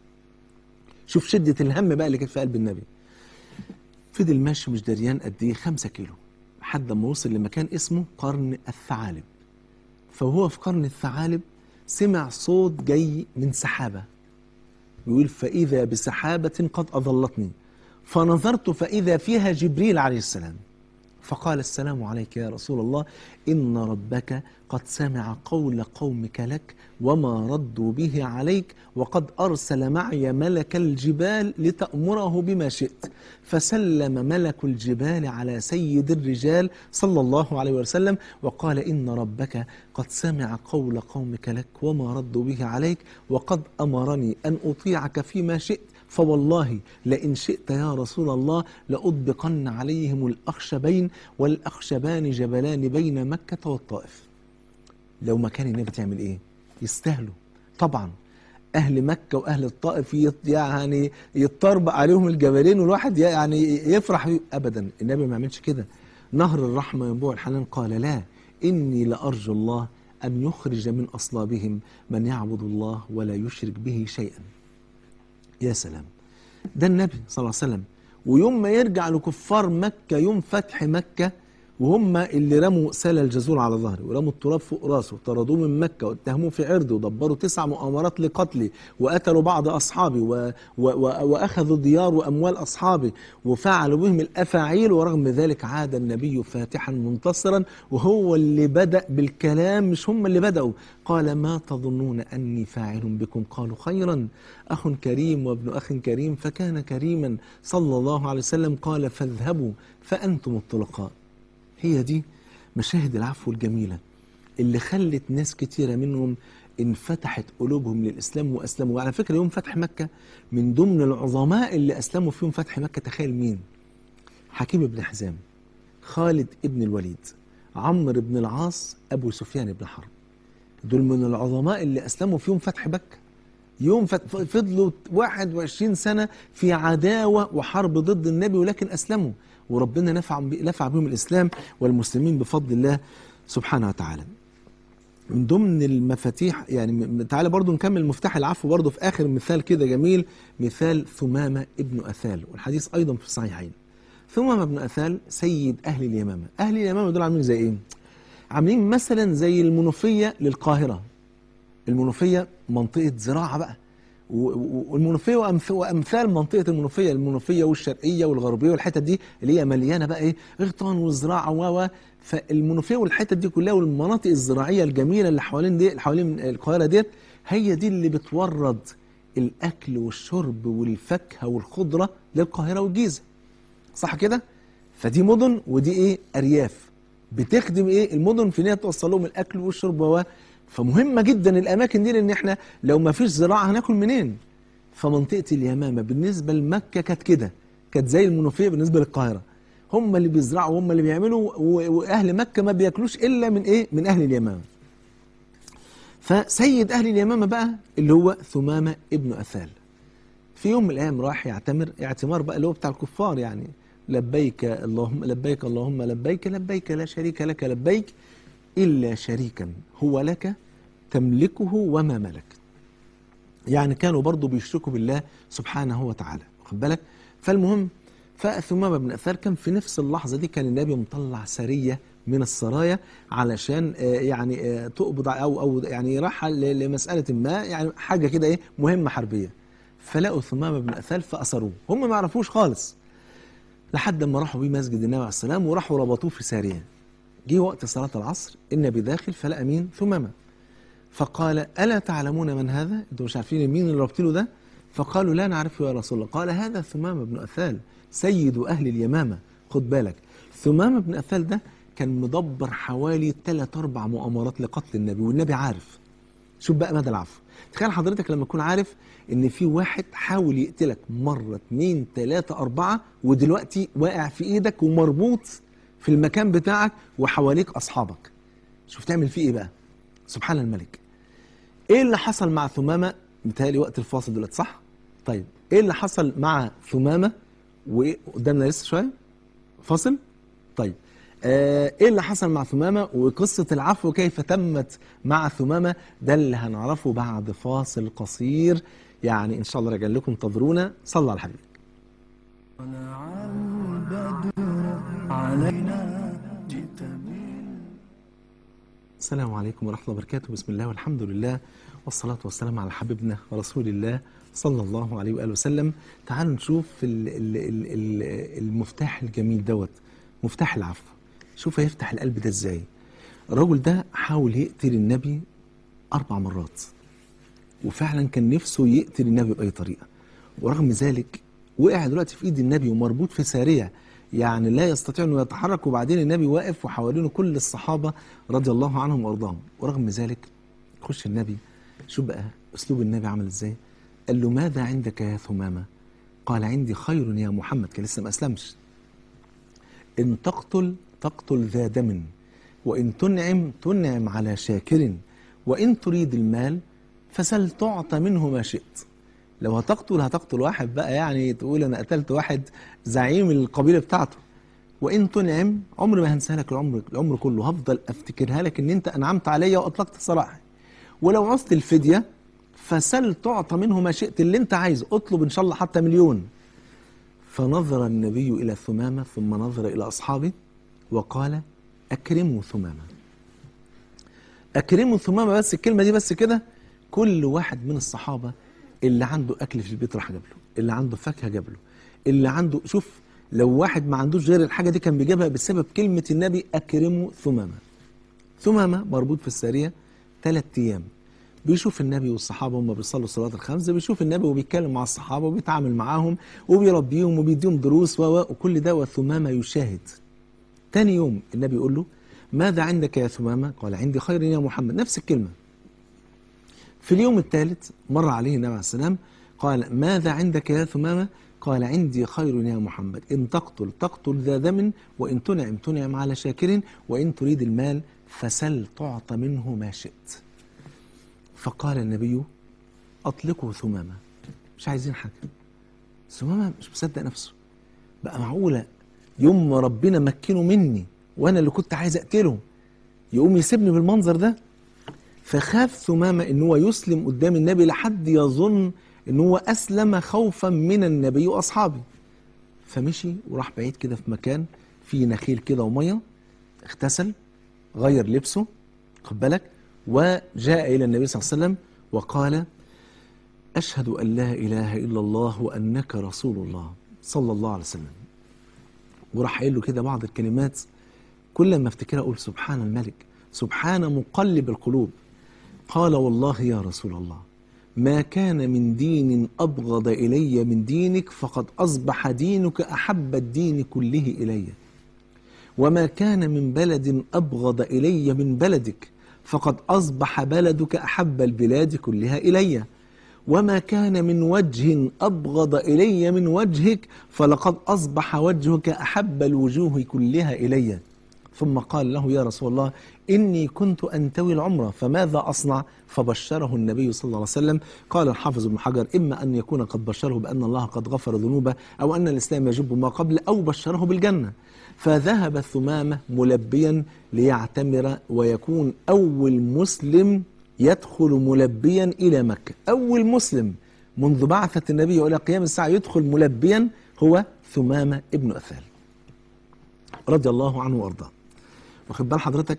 شوف شدة الهم بقى اللي كانت في قلب النبي فضل ماشي مش دريان قد ايه خمسة كيلو لحد ما وصل لمكان اسمه قرن الثعالب فهو في قرن الثعالب سمع صوت جاي من سحابة يقول فإذا بسحابة قد أظلتني فنظرت فإذا فيها جبريل عليه السلام فقال السلام عليك يا رسول الله إن ربك قد سمع قول قومك لك وما ردوا به عليك وقد أرسل معي ملك الجبال لتأمره بما شئت فسلم ملك الجبال على سيد الرجال صلى الله عليه وسلم وقال إن ربك قد سمع قول قومك لك وما ردوا به عليك وقد أمرني أن أطيعك فيما شئت فوالله لئن شئت يا رسول الله لأطبقن عليهم الأخشبين والأخشبان جبلان بين مكة والطائف لو ما كان النبي تعمل إيه يستاهلوا طبعا أهل مكة وأهل الطائف يط- يعني يتطربق عليهم الجبلين والواحد يعني يفرح أبدا النبي ما عملش كده نهر الرحمة ينبوع الحنان قال لا إني لأرجو الله أن يخرج من أصلابهم من يعبد الله ولا يشرك به شيئا يا سلام ده النبي صلى الله عليه وسلم ويوم ما يرجع لكفار مكة يوم فتح مكة وهم اللي رموا سال الجزور على ظهره ورموا التراب فوق راسه وطردوه من مكة واتهموه في عرضه ودبروا تسع مؤامرات لقتله وقتلوا بعض أصحابه و و و وأخذوا ديار وأموال أصحابه وفعلوا بهم الأفاعيل ورغم ذلك عاد النبي فاتحا منتصرا وهو اللي بدأ بالكلام مش هم اللي بدأوا قال ما تظنون أني فاعل بكم قالوا خيرا أخ كريم وابن أخ كريم فكان كريما صلى الله عليه وسلم قال فاذهبوا فأنتم الطلقاء هي دي مشاهد العفو الجميلة اللي خلت ناس كتيرة منهم انفتحت قلوبهم للإسلام وأسلموا وعلى فكرة يوم فتح مكة من ضمن العظماء اللي أسلموا في يوم فتح مكة تخيل مين حكيم بن حزام خالد ابن الوليد عمرو بن العاص أبو سفيان بن حرب دول من العظماء اللي أسلموا في يوم فتح مكة يوم فت- فضلوا 21 سنة في عداوة وحرب ضد النبي ولكن أسلموا وربنا نفع نفع بهم الإسلام والمسلمين بفضل الله سبحانه وتعالى من ضمن المفاتيح يعني م- تعالى برضو نكمل مفتاح العفو برضو في آخر مثال كده جميل مثال ثمامة ابن أثال والحديث أيضا في الصحيحين ثمامة ابن أثال سيد أهل اليمامة أهل اليمامة دول عاملين زي إيه؟ عاملين مثلا زي المنوفية للقاهرة المنوفية منطقة زراعة بقى و- و- والمنوفية وأمث- وأمثال منطقة المنوفية المنوفية والشرقية والغربية والحتت دي اللي هي مليانة بقى إيه غيطان وزراعة و و فالمنوفية والحتت دي كلها والمناطق الزراعية الجميلة اللي حوالين دي اللي حوالين القاهرة ديت هي دي اللي بتورد الأكل والشرب والفاكهة والخضرة للقاهرة والجيزة صح كده؟ فدي مدن ودي ايه؟ ارياف بتخدم ايه؟ المدن في ان هي توصل لهم الاكل والشرب و فمهمه جدا الاماكن دي لان احنا لو ما فيش زراعه هناكل منين؟ فمنطقه اليمامه بالنسبه لمكه كانت كده كانت زي المنوفيه بالنسبه للقاهره هم اللي بيزرعوا هم اللي بيعملوا و- واهل مكه ما بياكلوش الا من ايه؟ من اهل اليمامه فسيد اهل اليمامه بقى اللي هو ثمامه ابن اثال في يوم من الايام راح يعتمر اعتمار بقى اللي هو بتاع الكفار يعني لبيك اللهم لبيك اللهم لبيك لبيك لا شريك لك لبيك الا شريكا هو لك تملكه وما ملك يعني كانوا برضو بيشركوا بالله سبحانه وتعالى واخد بالك فالمهم فثمامة بن أثار كان في نفس اللحظة دي كان النبي مطلع سرية من السرايا علشان آه، يعني آه، تقبض ع- أو أو يعني راح ل- لمسألة ما يعني حاجة كده إيه مهمة حربية فلقوا ثمامة بن أثال فأسروه هم ما يعرفوش خالص لحد ما راحوا بيه مسجد النبي عليه السلام وراحوا ربطوه في سارية جه وقت صلاة العصر النبي داخل فلقى مين ثمامة فقال ألا تعلمون من هذا أنتم مش عارفين مين اللي رابطينه ده فقالوا لا نعرفه يا رسول الله قال هذا ثمامة بن أثال سيد أهل اليمامة خد بالك ثمامة بن أثال ده كان مدبر حوالي ثلاث أربع مؤامرات لقتل النبي والنبي عارف شوف بقى مدى العفو تخيل حضرتك لما تكون عارف ان في واحد حاول يقتلك مرة اتنين تلاتة اربعة ودلوقتي واقع في ايدك ومربوط في المكان بتاعك وحواليك اصحابك شوف تعمل فيه ايه بقى سبحان الملك ايه اللي حصل مع ثمامة متهيألي وقت الفاصل دلوقتي صح طيب ايه اللي حصل مع ثمامة وقدامنا لسه شوية فاصل طيب آه ايه اللي حصل مع ثمامة وقصة العفو كيف تمت مع ثمامة ده اللي هنعرفه بعد فاصل قصير يعني ان شاء الله راجع لكم انتظرونا صلى على الحبيب طلع البدر علينا جئت السلام عليكم ورحمة الله وبركاته بسم الله والحمد لله والصلاة والسلام على حبيبنا رسول الله صلى الله عليه وآله وسلم تعالوا نشوف ال ال ال ال المفتاح الجميل دوت مفتاح العفو شوف هيفتح القلب ده ازاي الرجل ده حاول يقتل النبي أربع مرات وفعلا كان نفسه يقتل النبي بأي طريقة ورغم ذلك وقع دلوقتي في ايد النبي ومربوط في سارية يعني لا يستطيع انه يتحرك وبعدين النبي واقف وحوالينه كل الصحابة رضي الله عنهم وارضاهم ورغم ذلك خش النبي شو بقى اسلوب النبي عمل ازاي قال له ماذا عندك يا ثمامة قال عندي خير يا محمد كان لسه ما اسلمش إن تقتل تقتل ذا دم وإن تنعم تنعم على شاكر وإن تريد المال فسل تعطى منه ما شئت لو هتقتل هتقتل واحد بقى يعني تقول أنا قتلت واحد زعيم القبيلة بتاعته وإن تنعم عمر ما هنسى لك العمر العمر كله هفضل أفتكرها لك إن أنت أنعمت عليا وأطلقت سراحي ولو عوزت الفدية فسل تعطى منه ما شئت اللي أنت عايزه اطلب إن شاء الله حتى مليون فنظر النبي إلى ثمامة ثم نظر إلى أصحابه وقال أكرموا ثمامة أكرموا ثمامة بس الكلمة دي بس كده كل واحد من الصحابة اللي عنده أكل في البيت راح جاب له اللي عنده فاكهة جاب له اللي عنده شوف لو واحد ما عندوش غير الحاجة دي كان بيجيبها بسبب كلمة النبي أكرموا ثمامة ثمامة مربوط في السارية ثلاث أيام بيشوف النبي والصحابة هم بيصلوا صلاة الخمس بيشوف النبي وبيتكلم مع الصحابة وبيتعامل معاهم وبيربيهم وبيديهم دروس و و- وكل ده وثمامة يشاهد تاني يوم النبي يقول له ماذا عندك يا ثمامة قال عندي خير يا محمد نفس الكلمة في اليوم الثالث مر عليه النبي عليه السلام قال ماذا عندك يا ثمامة قال عندي خير يا محمد إن تقتل تقتل ذا دم وإن تنعم تنعم على شاكر وإن تريد المال فسل تعطى منه ما شئت فقال النبي أطلقوا ثمامة مش عايزين حاجة ثمامة مش مصدق نفسه بقى معقولة يوم ما ربنا مكنه مني وأنا اللي كنت عايز أقتله يقوم يسيبني بالمنظر ده فخاف ثمامة ان هو يسلم قدام النبي لحد يظن ان هو اسلم خوفا من النبي واصحابه فمشي وراح بعيد كده في مكان فيه نخيل كده وميه اغتسل غير لبسه خد بالك وجاء الى النبي صلى الله عليه وسلم وقال اشهد ان لا اله الا الله وانك رسول الله صلى الله عليه وسلم وراح قايل له كده بعض الكلمات كل ما افتكرها اقول سبحان الملك سبحان مقلب القلوب قال والله يا رسول الله ما كان من دين ابغض الي من دينك فقد اصبح دينك احب الدين كله الي وما كان من بلد ابغض الي من بلدك فقد اصبح بلدك احب البلاد كلها الي وما كان من وجه ابغض الي من وجهك فلقد اصبح وجهك احب الوجوه كلها الي ثم قال له يا رسول الله إني كنت أنتوي العمرة فماذا أصنع فبشره النبي صلى الله عليه وسلم قال الحافظ ابن حجر إما أن يكون قد بشره بأن الله قد غفر ذنوبه أو أن الإسلام يجب ما قبل أو بشره بالجنة فذهب ثمامة ملبيا ليعتمر ويكون أول مسلم يدخل ملبيا إلى مكة أول مسلم منذ بعثة النبي إلى قيام الساعة يدخل ملبيا هو ثمامة ابن أثال رضي الله عنه وأرضاه واخد بال حضرتك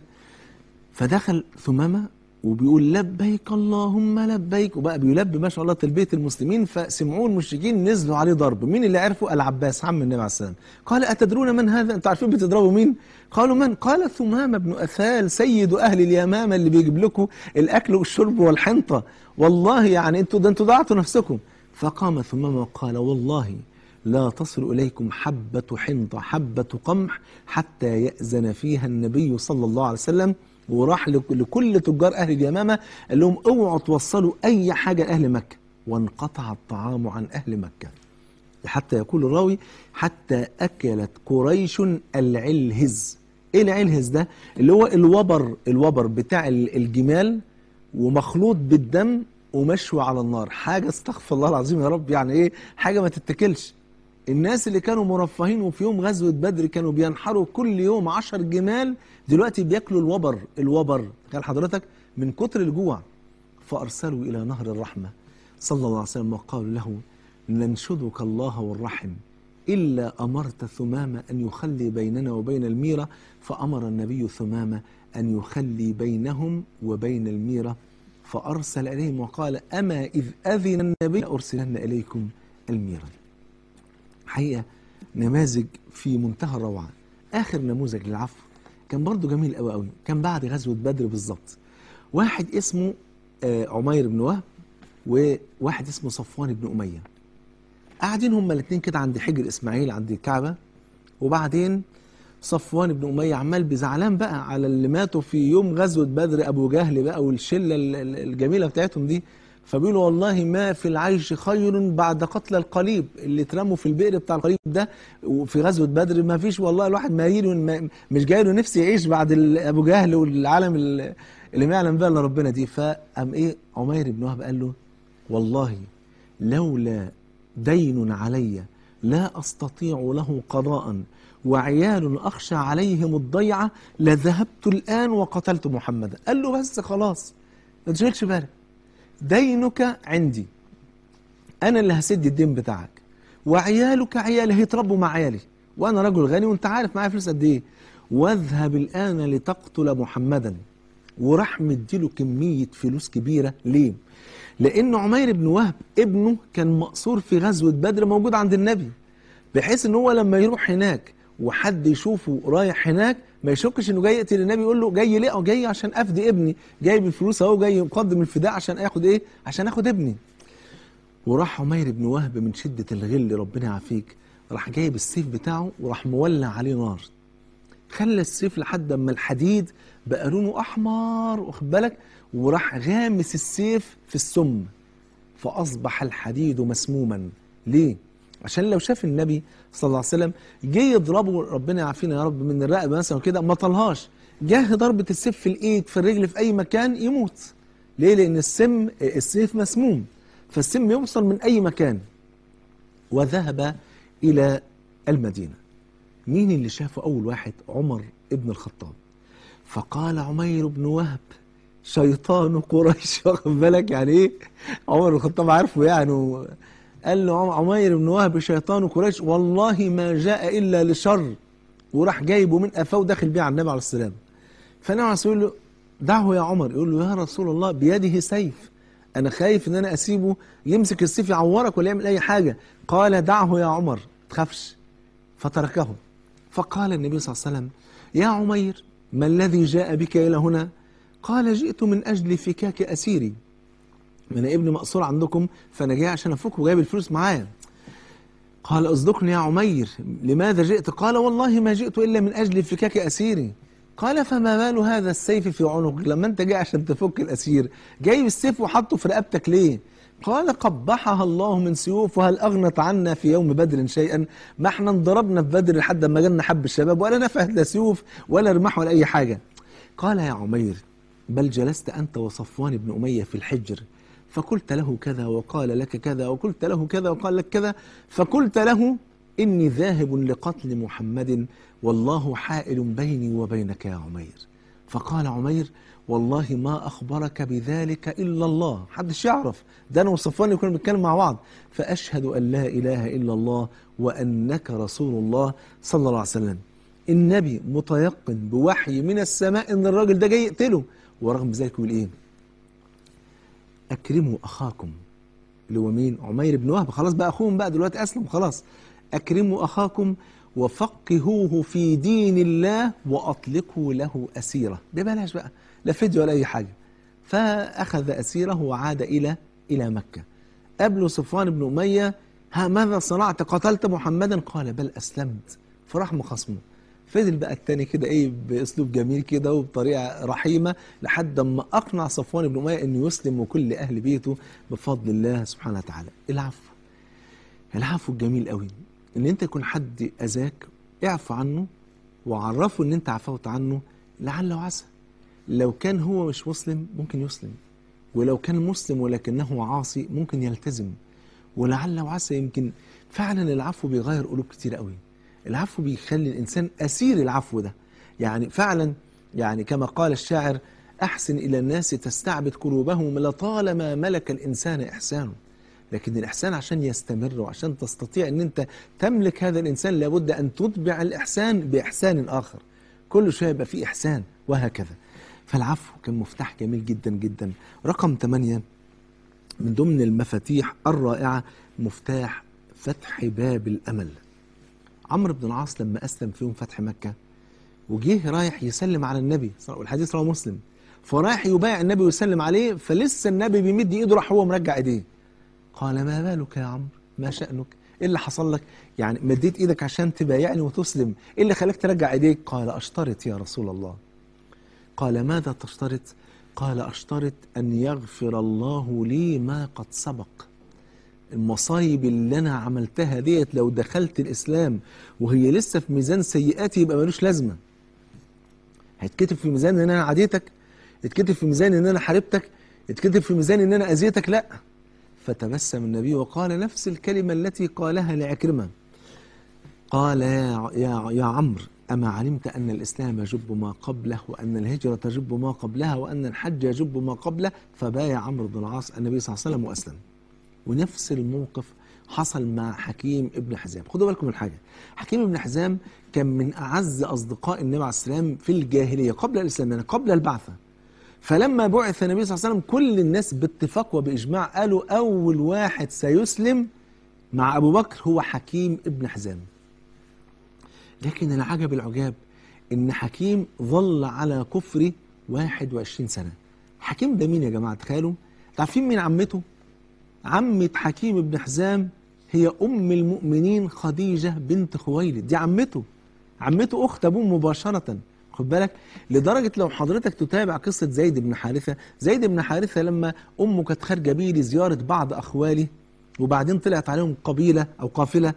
فدخل ثمامة وبيقول لبيك اللهم لبيك وبقى بيلبي ما شاء الله تلبية المسلمين فسمعوه المشركين نزلوا عليه ضرب مين اللي عرفه العباس عم النبي عليه السلام قال أتدرون من هذا انتوا عارفين بتضربوا مين قالوا من قال ثمامة بن أثال سيد أهل اليمامة اللي بيجيب لكم الأكل والشرب والحنطة والله يعني انتوا ده انتوا ضيعتوا نفسكم فقام ثمامة وقال والله لا تصل إليكم حبة حنطة حبة قمح حتى يأذن فيها النبي صلى الله عليه وسلم وراح لك- لكل تجار أهل اليمامة قال لهم اوعوا توصلوا أي حاجة لأهل مكة وانقطع الطعام عن أهل مكة حتى يقول الراوي حتى أكلت قريش العلهز إيه العلهز ده اللي هو الوبر الوبر بتاع ال- الجمال ومخلوط بالدم ومشوي على النار حاجة استغفر الله العظيم يا رب يعني إيه حاجة ما تتكلش الناس اللي كانوا مرفهين وفي يوم غزوة بدر كانوا بينحروا كل يوم عشر جمال دلوقتي بياكلوا الوبر الوبر تخيل حضرتك من كتر الجوع فأرسلوا إلى نهر الرحمة صلى الله عليه وسلم وقالوا له ننشدك الله والرحم إلا أمرت ثمامة أن يخلي بيننا وبين الميرة فأمر النبي ثمامة أن يخلي بينهم وبين الميرة فأرسل إليهم وقال أما إذ أذن النبي لأرسلن إليكم الميرة حقيقة نماذج في منتهى الروعة آخر نموذج للعفو كان برضو جميل قوي قوي كان بعد غزوة بدر بالظبط واحد اسمه آه، عمير بن وهب وواحد اسمه صفوان بن أمية قاعدين هما الاثنين كده عند حجر إسماعيل عند الكعبة وبعدين صفوان بن أمية عمال بزعلان بقى على اللي ماتوا في يوم غزوة بدر أبو جهل بقى والشلة ال- ال- الجميلة بتاعتهم دي فبيقولوا والله ما في العيش خير بعد قتل القليب اللي اترموا في البئر بتاع القليب ده وفي غزوة بدر ما فيش والله الواحد مرير ما- مش جاي له نفسه يعيش بعد ال- أبو جهل والعالم ال- اللي ما يعلم بها إلا ربنا دي فقام إيه عمير بن وهب قال له والله لولا دين علي لا أستطيع له قضاء وعيال أخشى عليهم الضيعة لذهبت الآن وقتلت محمدا قال له بس خلاص ما تشغلش بالك دينك عندي أنا اللي هسد الدين بتاعك وعيالك عيالي هيتربوا مع عيالي وأنا رجل غني وأنت عارف معايا فلوس قد إيه واذهب الآن لتقتل محمدا وراح مديله كمية فلوس كبيرة ليه؟ لأن عمير بن وهب ابنه كان مقصور في غزوة بدر موجود عند النبي بحيث ان هو لما يروح هناك وحد يشوفه رايح هناك ما يشكش انه جاي يقتل النبي يقول له جاي ليه او جاي عشان افدي ابني جاي بالفلوس اهو جاي مقدم الفداء عشان اخد ايه عشان اخد ابني وراح عمير بن وهب من شدة الغل ربنا يعافيك راح جايب السيف بتاعه وراح مولع عليه نار خلى السيف لحد اما الحديد بقى لونه احمر واخد بالك وراح غامس السيف في السم فاصبح الحديد مسموما ليه عشان لو شاف النبي صلى الله عليه وسلم جه يضربه ربنا يعافينا يا رب من الرقبه مثلا كده ما طلهاش جه ضربه السيف في الايد في الرجل في اي مكان يموت ليه لان السم السيف مسموم فالسم يوصل من اي مكان وذهب الى المدينه مين اللي شافه أول واحد عمر ابن الخطاب فقال عمير بن وهب شيطان قريش واخد بالك يعني ايه عمر بن الخطاب عارفه يعني و- قال له عم- عمير بن وهب شيطان قريش والله ما جاء إلا لشر وراح جايبه من قفاه وداخل بيه على النبي عليه السلام فالنبي عليه السلام يقول له دعه يا عمر يقول له يا رسول الله بيده سيف انا خايف ان انا اسيبه يمسك السيف يعورك ولا يعمل اي حاجه قال دعه يا عمر تخافش فتركه فقال النبي صلى الله عليه وسلم يا عمير ما الذي جاء بك إلى هنا قال جئت من أجل فكاك أسيري أنا ابني مقصور عندكم فأنا جاي عشان أفك وجايب الفلوس معايا قال اصدقني يا عمير لماذا جئت قال والله ما جئت إلا من أجل فكاك أسيري قال فما بال هذا السيف في عنقك لما أنت جاي عشان تفك الأسير جايب السيف وحطه في رقبتك ليه قال قبحها الله من سيوف وهل أغنت عنا في يوم بدر شيئا ما احنا انضربنا في بدر لحد ما جالنا حب الشباب ولا نفعت لا سيوف ولا رماح ولا أي حاجة قال يا عمير بل جلست أنت وصفوان بن أمية في الحجر فقلت له كذا وقال لك كذا وقلت له كذا وقال لك كذا فقلت له إني ذاهب لقتل محمد والله حائل بيني وبينك يا عمير فقال عمير والله ما أخبرك بذلك إلا الله محدش يعرف ده أنا وصفوان كنا بنتكلم مع بعض فأشهد أن لا إله إلا الله وأنك رسول الله صلى الله عليه وسلم النبي متيقن بوحي من السماء ان الراجل ده جاي يقتله ورغم ذلك يقول ايه اكرموا اخاكم اللي هو مين عمير بن وهب خلاص بقى اخوهم بقى دلوقتي اسلم خلاص اكرموا اخاكم وفقهوه في دين الله واطلقوا له اسيره ببلاش بقى لا فدية ولا اي حاجه فاخذ اسيره وعاد الى الى مكه قابله صفوان بن اميه ها ماذا صنعت قتلت محمدا قال بل اسلمت فراح مخاصمه فضل بقى التاني كده ايه باسلوب جميل كده وبطريقه رحيمه لحد ما اقنع صفوان بن اميه انه يسلم وكل اهل بيته بفضل الله سبحانه وتعالى العفو العفو الجميل قوي ان انت يكون حد اذاك اعفو عنه وعرفه ان انت عفوت عنه لعل وعسى لو كان هو مش مسلم ممكن يسلم ولو كان مسلم ولكنه عاصي ممكن يلتزم ولعل وعسى يمكن فعلا العفو بيغير قلوب كتير قوي العفو بيخلي الإنسان أسير العفو ده يعني فعلا يعني كما قال الشاعر أحسن إلى الناس تستعبد قلوبهم لطالما ملك الإنسان إحسانه لكن الإحسان عشان يستمر وعشان تستطيع أن أنت تملك هذا الإنسان لابد أن تتبع الإحسان بإحسان آخر كل شوية يبقى فيه إحسان وهكذا فالعفو كان مفتاح جميل جدا جدا رقم 8 من ضمن المفاتيح الرائعة مفتاح فتح باب الأمل عمرو بن العاص لما أسلم في يوم فتح مكة وجه رايح يسلم على النبي والحديث رواه مسلم فرايح يبايع النبي ويسلم عليه فلسه النبي بيمد ايده راح هو مرجع ايديه قال ما بالك يا عمرو ما شأنك ايه اللي حصل لك يعني مديت ايدك عشان تبايعني وتسلم ايه اللي خلاك ترجع ايديك قال اشترط يا رسول الله قال ماذا تشترط قال اشترط ان يغفر الله لي ما قد سبق المصايب اللي انا عملتها ديت لو دخلت الاسلام وهي لسه في ميزان سيئاتي يبقى ملوش لازمه هيتكتب في ميزان ان انا عاديتك يتكتب في ميزان ان انا حاربتك يتكتب في ميزان ان انا اذيتك لا فتبسم النبي وقال نفس الكلمه التي قالها لعكرمه قال يا يا يا عمرو أما علمت أن الإسلام يجب ما قبله وأن الهجرة تجب ما قبلها وأن الحج يجب ما قبله فبايع عمرو بن العاص النبي صلى الله عليه وسلم وأسلم ونفس الموقف حصل مع حكيم ابن حزام خدوا بالكم من حاجة حكيم ابن حزام كان من أعز أصدقاء النبي عليه السلام في الجاهلية قبل الإسلام يعني قبل البعثة فلما بعث النبي صلى الله عليه وسلم كل الناس باتفاق وبإجماع قالوا أول واحد سيسلم مع أبو بكر هو حكيم ابن حزام لكن العجب العجاب إن حكيم ظل على كفر 21 سنة حكيم ده مين يا جماعة تخيلوا تعرفين مين عمته عمة حكيم بن حزام هي أم المؤمنين خديجة بنت خويلد دي عمته عمته أخت أبوه مباشرة خد بالك لدرجة لو حضرتك تتابع قصة زيد بن حارثة زيد بن حارثة لما أمه كانت خارجة بيه لزيارة بعض أخواله وبعدين طلعت عليهم قبيلة أو قافلة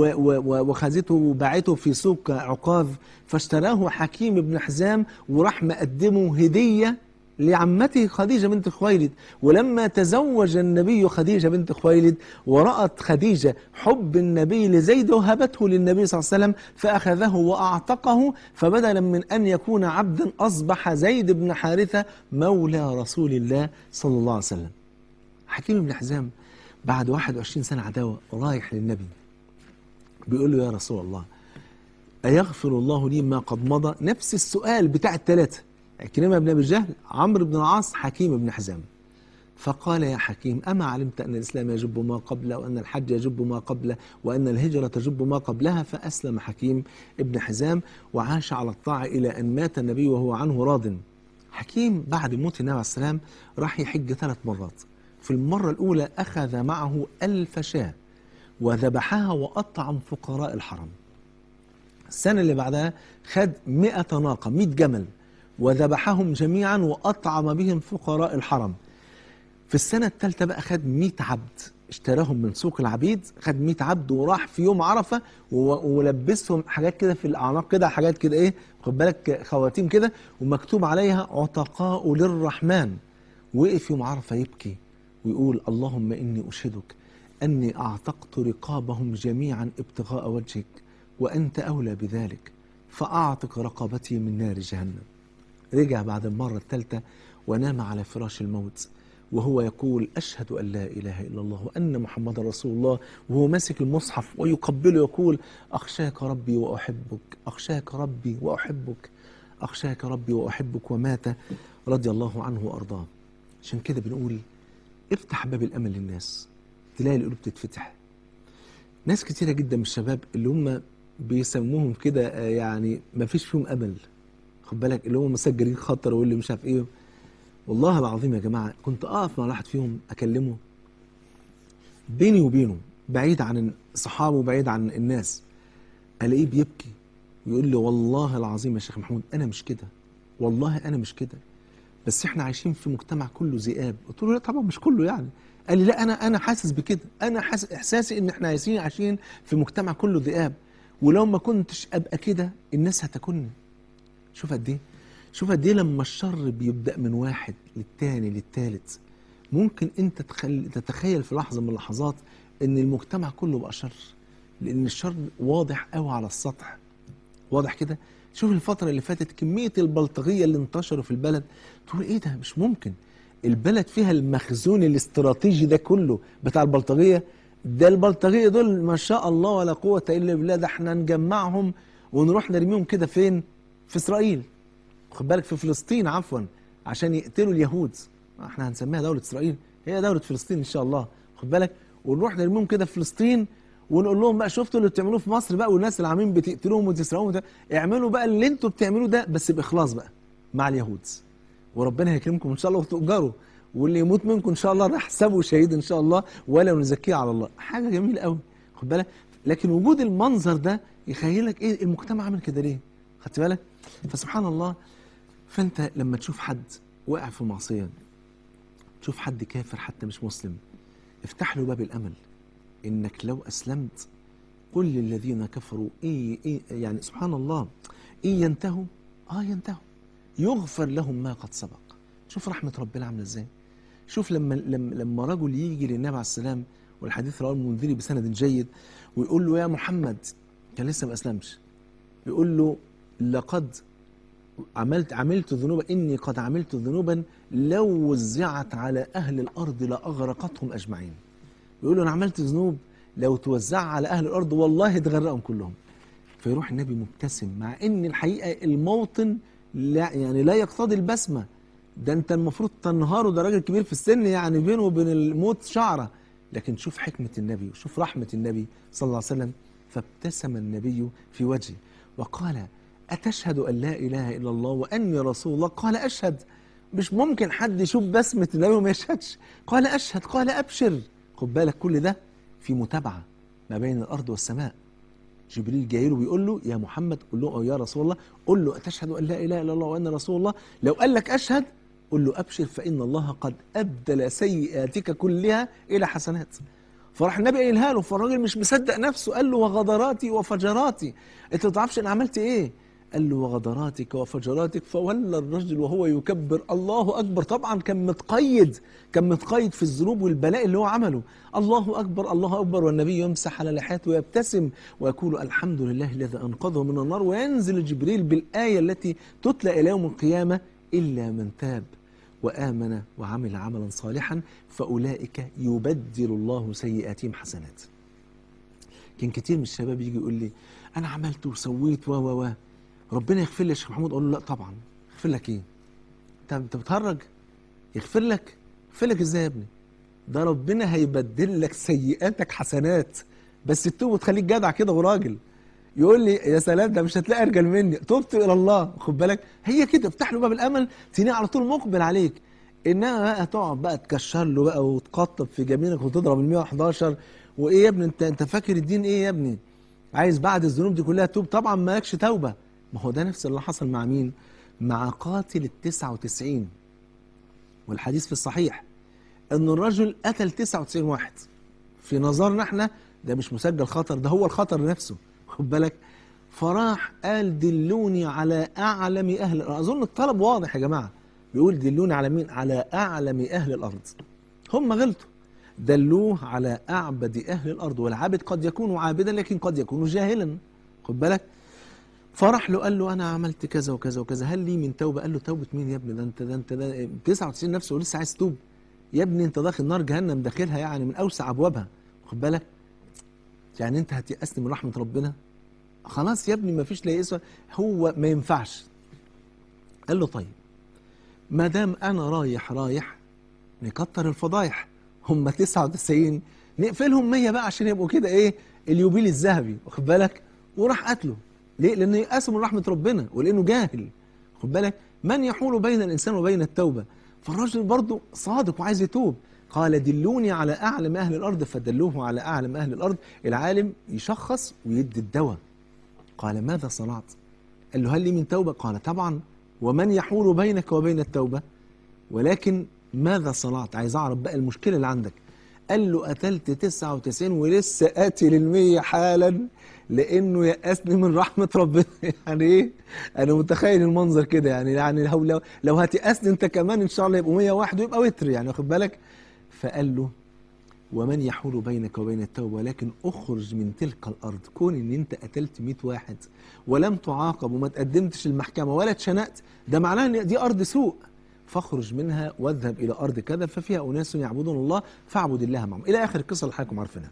وخذته وباعته في سوق عقاذ فاشتراه حكيم بن حزام وراح مقدمه هدية لعمته خديجة بنت خويلد ولما تزوج النبي خديجة بنت خويلد ورأت خديجة حب النبي لزيد وهبته للنبي صلى الله عليه وسلم فأخذه وأعتقه فبدلا من أن يكون عبدا أصبح زيد بن حارثة مولى رسول الله صلى الله عليه وسلم حكيم بن حزام بعد 21 سنة عداوة رايح للنبي بيقول له يا رسول الله أيغفر الله لي ما قد مضى نفس السؤال بتاع الثلاثة عكرمة بن أبي جهل عمرو بن العاص حكيم بن حزام فقال يا حكيم أما علمت أن الإسلام يجب ما قبله وأن الحج يجب ما قبله وأن الهجرة تجب ما قبلها فأسلم حكيم ابن حزام وعاش على الطاعة إلى أن مات النبي وهو عنه راض حكيم بعد موت النبي عليه السلام راح يحج ثلاث مرات في المرة الأولى أخذ معه ألف شاة وذبحها وأطعم فقراء الحرم السنة اللي بعدها خد مئة ناقة مئة جمل وذبحهم جميعا وأطعم بهم فقراء الحرم في السنة الثالثة بقى خد 100 عبد اشتراهم من سوق العبيد خد 100 عبد وراح في يوم عرفة ولبسهم حاجات كده في الأعناق كده حاجات كده إيه خد بالك خواتيم كده ومكتوب عليها عتقاء للرحمن وقف يوم عرفة يبكي ويقول اللهم إني أشهدك أني أعتقت رقابهم جميعا ابتغاء وجهك وأنت أولى بذلك فأعتق رقبتي من نار جهنم رجع بعد المرة الثالثة ونام على فراش الموت وهو يقول أشهد أن لا إله إلا الله وأن محمد رسول الله وهو ماسك المصحف ويقبله يقول أخشاك ربي وأحبك أخشاك ربي وأحبك أخشاك ربي وأحبك ومات رضي الله عنه وأرضاه عشان كده بنقول افتح باب الأمل للناس تلاقي القلوب تتفتح ناس كتيرة جدا من الشباب اللي هم بيسموهم كده آه، يعني ما فيش فيهم أمل خد بالك اللي هم مسجلين خطر واللي مش عارف ايه والله العظيم يا جماعة كنت أقف مع واحد فيهم أكلمه بيني وبينه بعيد عن صحابه وبعيد عن الناس ألاقيه بيبكي ويقول لي والله العظيم يا شيخ محمود أنا مش كده والله أنا مش كده بس احنا عايشين في مجتمع كله ذئاب قلت له لا طبعا مش كله يعني قال لي لا انا انا حاسس بكده انا حاسس احساسي ان احنا عايشين عايشين في مجتمع كله ذئاب ولو ما كنتش ابقى كده الناس هتاكلني شوف قد ايه شوف قد ايه لما الشر بيبدا من واحد للتاني للتالت ممكن انت تخل... تتخيل في لحظه من اللحظات ان المجتمع كله بقى شر لان الشر واضح قوي على السطح واضح كده شوف الفترة اللي فاتت كمية البلطجية اللي انتشروا في البلد تقول ايه ده مش ممكن البلد فيها المخزون الاستراتيجي ده كله بتاع البلطجية ده البلطجية دول ما شاء الله ولا قوة إلا بالله ده احنا نجمعهم ونروح نرميهم كده فين في إسرائيل خد بالك في فلسطين عفوا عشان يقتلوا اليهود احنا هنسميها دولة إسرائيل هي دولة فلسطين إن شاء الله خد بالك ونروح نرميهم كده في فلسطين ونقول لهم بقى شفتوا اللي بتعملوه في مصر بقى والناس اللي عاملين بتقتلوهم وتسرقوهم ده اعملوا بقى اللي انتوا بتعملوه ده بس باخلاص بقى مع اليهود وربنا هيكرمكم ان شاء الله وتؤجروا واللي يموت منكم ان شاء الله نحسبه شهيد ان شاء الله ولا نزكيه على الله حاجه جميله قوي خد بالك لكن وجود المنظر ده يخيلك ايه المجتمع عامل كده ليه خدت بالك فسبحان الله فانت لما تشوف حد واقع في معصيه تشوف حد كافر حتى مش مسلم افتح له باب الامل انك لو اسلمت قل للذين كفروا إيه إيه يعني سبحان الله إن ينتهوا آه ينتهوا يغفر لهم ما قد سبق شوف رحمة ربنا عاملة إزاي شوف لما لما لما رجل يجي للنبي عليه السلام والحديث رواه المنذري بسند جيد ويقول له يا محمد كان لسه ما أسلمش يقول له لقد عملت عملت ذنوبا إني قد عملت ذنوبا لو وزعت على أهل الأرض لأغرقتهم أجمعين يقول له أنا عملت ذنوب لو توزع على أهل الأرض والله تغرقهم كلهم فيروح النبي مبتسم مع ان الحقيقه الموطن لا يعني لا يقتضي البسمه ده انت المفروض تنهاره ده راجل كبير في السن يعني بينه وبين الموت شعره لكن شوف حكمه النبي وشوف رحمه النبي صلى الله عليه وسلم فابتسم النبي في وجهه وقال اتشهد ان لا اله الا الله واني رسول الله قال اشهد مش ممكن حد يشوف بسمه النبي وما يشهدش قال اشهد قال ابشر خد بالك كل ده في متابعه ما بين الارض والسماء جبريل جاي له بيقول له يا محمد قول له أو يا رسول الله قل له أتشهد أن لا إله إلا الله وأن رسول الله لو قال لك أشهد قل له أبشر فإن الله قد أبدل سيئاتك كلها إلى حسنات فراح النبي قايلها له فالراجل مش مصدق نفسه قال له وغدراتي وفجراتي انت ما تعرفش انا عملت ايه قال له وغدراتك وفجراتك فولى الرجل وهو يكبر الله اكبر طبعا كان متقيد كان متقيد في الذنوب والبلاء اللي هو عمله الله اكبر الله اكبر والنبي يمسح على لحيته ويبتسم ويقول الحمد لله الذي انقذه من النار وينزل جبريل بالايه التي تتلى الى يوم القيامه الا من تاب وامن وعمل عملا صالحا فاولئك يبدل الله سيئاتهم حسنات كان كتير من الشباب يجي يقول لي انا عملت وسويت و و و ربنا يغفر لي يا شيخ محمود اقول له لا طبعا يغفر لك ايه انت انت بتهرج يغفر لك يغفر لك ازاي يا ابني ده ربنا هيبدل لك سيئاتك حسنات بس تتوب وتخليك جدع كده وراجل يقول لي يا سلام ده مش هتلاقي ارجل مني تبت الى الله خد بالك هي كده افتح له باب الامل تلاقيه على طول مقبل عليك انما بقى تقعد بقى تكشر له بقى وتقطب في جبينك وتضرب ال 111 وايه يا ابني انت انت فاكر الدين ايه يا ابني عايز بعد الذنوب دي كلها تتوب طبعا مالكش توبه ما هو ده نفس اللي حصل مع مين مع قاتل ال 99 والحديث في الصحيح ان الرجل قتل 99 واحد في نظرنا احنا ده مش مسجل خطر ده هو الخطر نفسه خد بالك فراح قال دلوني على اعلم اهل الارض اظن الطلب واضح يا جماعه بيقول دلوني على مين على اعلم اهل الارض هم غلطوا دلوه على اعبد اهل الارض والعابد قد يكون عابدا لكن قد يكون جاهلا خد بالك فراح له قال له انا عملت كذا وكذا وكذا هل لي من توبه قال له توبه مين يا ابني ده انت ده انت ده 99 نفسه ولسه عايز توب يا ابني انت داخل نار جهنم داخلها يعني من اوسع ابوابها واخد بالك يعني انت هتيأسني من رحمه ربنا خلاص يا ابني ما فيش لا يسوى هو ما ينفعش قال له طيب ما دام انا رايح رايح نكتر الفضايح هم 99 نقفلهم 100 بقى عشان يبقوا كده ايه اليوبيل الذهبي واخد بالك وراح قتله ليه لانه يأس من رحمه ربنا ولانه جاهل خد بالك من يحول بين الانسان وبين التوبه فالراجل برضه صادق وعايز يتوب قال دلوني على اعلم اهل الارض فدلوه على اعلم اهل الارض العالم يشخص ويدي الدواء قال ماذا صنعت قال له هل لي من توبه قال طبعا ومن يحول بينك وبين التوبه ولكن ماذا صنعت عايز اعرف بقى المشكله اللي عندك قال له قتلت 99 ولسه قاتل المية حالا لانه يأسني من رحمة ربنا يعني ايه انا متخيل المنظر كده يعني يعني لو لو, لو هتيأسني انت كمان ان شاء الله يبقوا 101 ويبقى وتر يعني واخد بالك فقال له ومن يحول بينك وبين التوبة ولكن اخرج من تلك الارض كون ان انت قتلت 100 واحد ولم تعاقب وما تقدمتش المحكمة ولا اتشنقت ده معناه ان دي ارض سوء فاخرج منها واذهب الى ارض كذا ففيها اناس يعبدون الله فاعبد الله معهم الى اخر القصه اللي حضراتكم عارفينها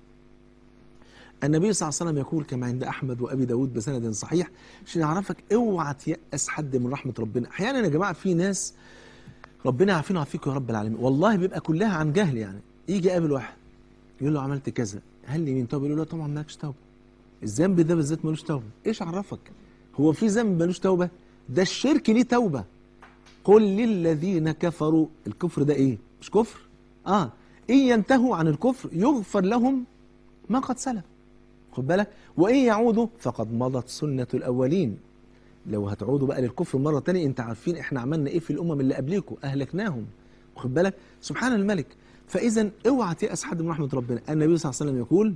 النبي صلى الله عليه وسلم يقول كما عند احمد وابي داود بسند صحيح عشان يعرفك اوعى تيأس حد من رحمه ربنا احيانا يا جماعه في ناس ربنا يعافينا ويعافيكم يا رب العالمين والله بيبقى كلها عن جهل يعني يجي يقابل واحد يقول له عملت كذا هل لي من توبه يقول له طبعا مالكش توبه الذنب ده بالذات ملوش توبه ايش عرفك هو في ذنب ملوش توبه ده الشرك ليه توبه قل للذين كفروا الكفر ده ايه مش كفر اه ان ينتهوا عن الكفر يغفر لهم ما قد سلف خد بالك وان يعودوا فقد مضت سنه الاولين لو هتعودوا بقى للكفر مره تانية انت عارفين احنا عملنا ايه في الامم اللي قبليكم اهلكناهم خد بالك سبحان الملك فاذا اوعى تيأس حد من رحمه ربنا النبي صلى الله عليه وسلم يقول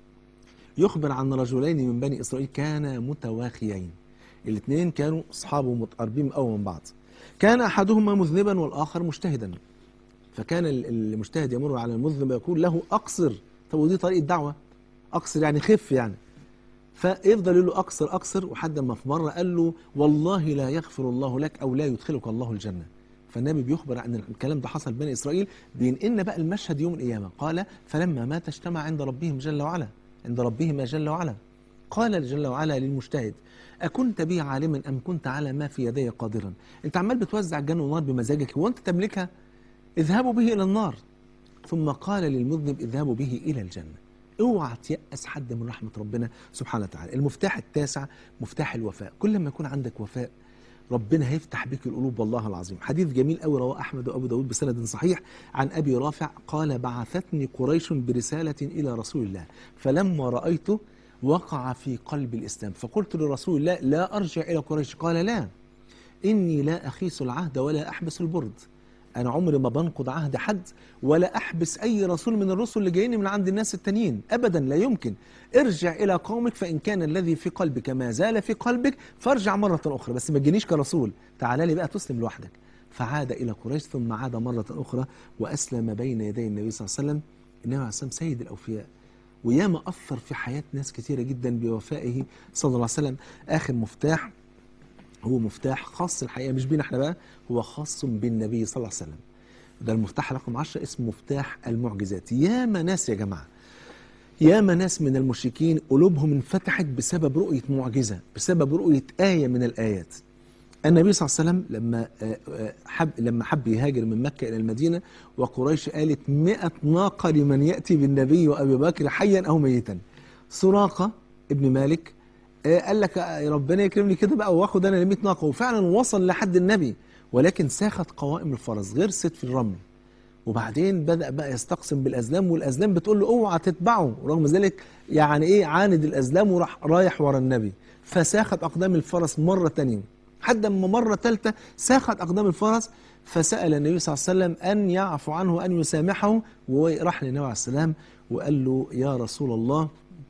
يخبر عن رجلين من بني اسرائيل كانا متواخيين الاثنين كانوا اصحاب متقربين قوي من بعض كان احدهما مذنبا والاخر مجتهدا فكان المجتهد يمر على المذنب يقول له اقصر طب ودي طريقه دعوه اقصر يعني خف يعني فيفضل يقول له اقصر اقصر وحد ما في مره قال له والله لا يغفر الله لك او لا يدخلك الله الجنه فالنبي بيخبر ان الكلام ده حصل بين اسرائيل بينقلنا بقى المشهد يوم القيامه قال فلما مات اجتمع عند ربهم جل وعلا عند ربهما جل وعلا قال جل وعلا للمجتهد أكنت بي عالما أم كنت على ما في يدي قادرا أنت عمال بتوزع الجنة والنار بمزاجك وأنت تملكها اذهبوا به إلى النار ثم قال للمذنب اذهبوا به إلى الجنة اوعى تيأس حد من رحمة ربنا سبحانه وتعالى المفتاح التاسع مفتاح الوفاء كل ما يكون عندك وفاء ربنا هيفتح بك القلوب والله العظيم حديث جميل قوي رواه احمد وابو داود بسند صحيح عن ابي رافع قال بعثتني قريش برساله الى رسول الله فلما رايته وقع في قلب الإسلام فقلت لرسول الله لا أرجع إلى قريش قال لا إني لا أخيس العهد ولا أحبس البرد أنا عمري ما بنقض عهد حد ولا أحبس أي رسول من الرسل اللي جايين من عند الناس التانيين أبدا لا يمكن ارجع إلى قومك فإن كان الذي في قلبك ما زال في قلبك فارجع مرة أخرى بس ما تجينيش كرسول تعال لي بقى تسلم لوحدك فعاد إلى قريش ثم عاد مرة أخرى وأسلم بين يدي النبي صلى الله عليه وسلم النبي عليه الصلاة والسلام سيد الأوفياء وياما أثر في حياة ناس كثيرة جدا بوفائه صلى الله عليه وسلم آخر مفتاح هو مفتاح خاص الحقيقة مش بينا احنا بقى هو خاص بالنبي صلى الله عليه وسلم ده المفتاح رقم 10 اسمه مفتاح المعجزات ياما ناس يا جماعة ياما ناس من المشركين قلوبهم انفتحت بسبب رؤية معجزة بسبب رؤية آية من الآيات النبي صلى الله عليه وسلم لما حب لما حب يهاجر من مكة إلى المدينة وقريش قالت 100 ناقة لمن يأتي بالنبي وأبي بكر حيا أو ميتا سراقة ابن مالك قال لك ربنا يكرمني كده بقى واخد أنا 100 ناقة وفعلا وصل لحد النبي ولكن ساخت قوائم الفرس غرست في الرمل وبعدين بدأ بقى يستقسم بالأزلام والأزلام بتقول له اوعى تتبعه رغم ذلك يعني إيه عاند الأزلام وراح رايح ورا النبي فساخت أقدام الفرس مرة تانية حتى اما مرة ثالثة ساخت أقدام الفرس فسأل النبي صلى الله عليه وسلم أن يعفو عنه وأن يسامحه وراح للنبي عليه السلام وقال له يا رسول الله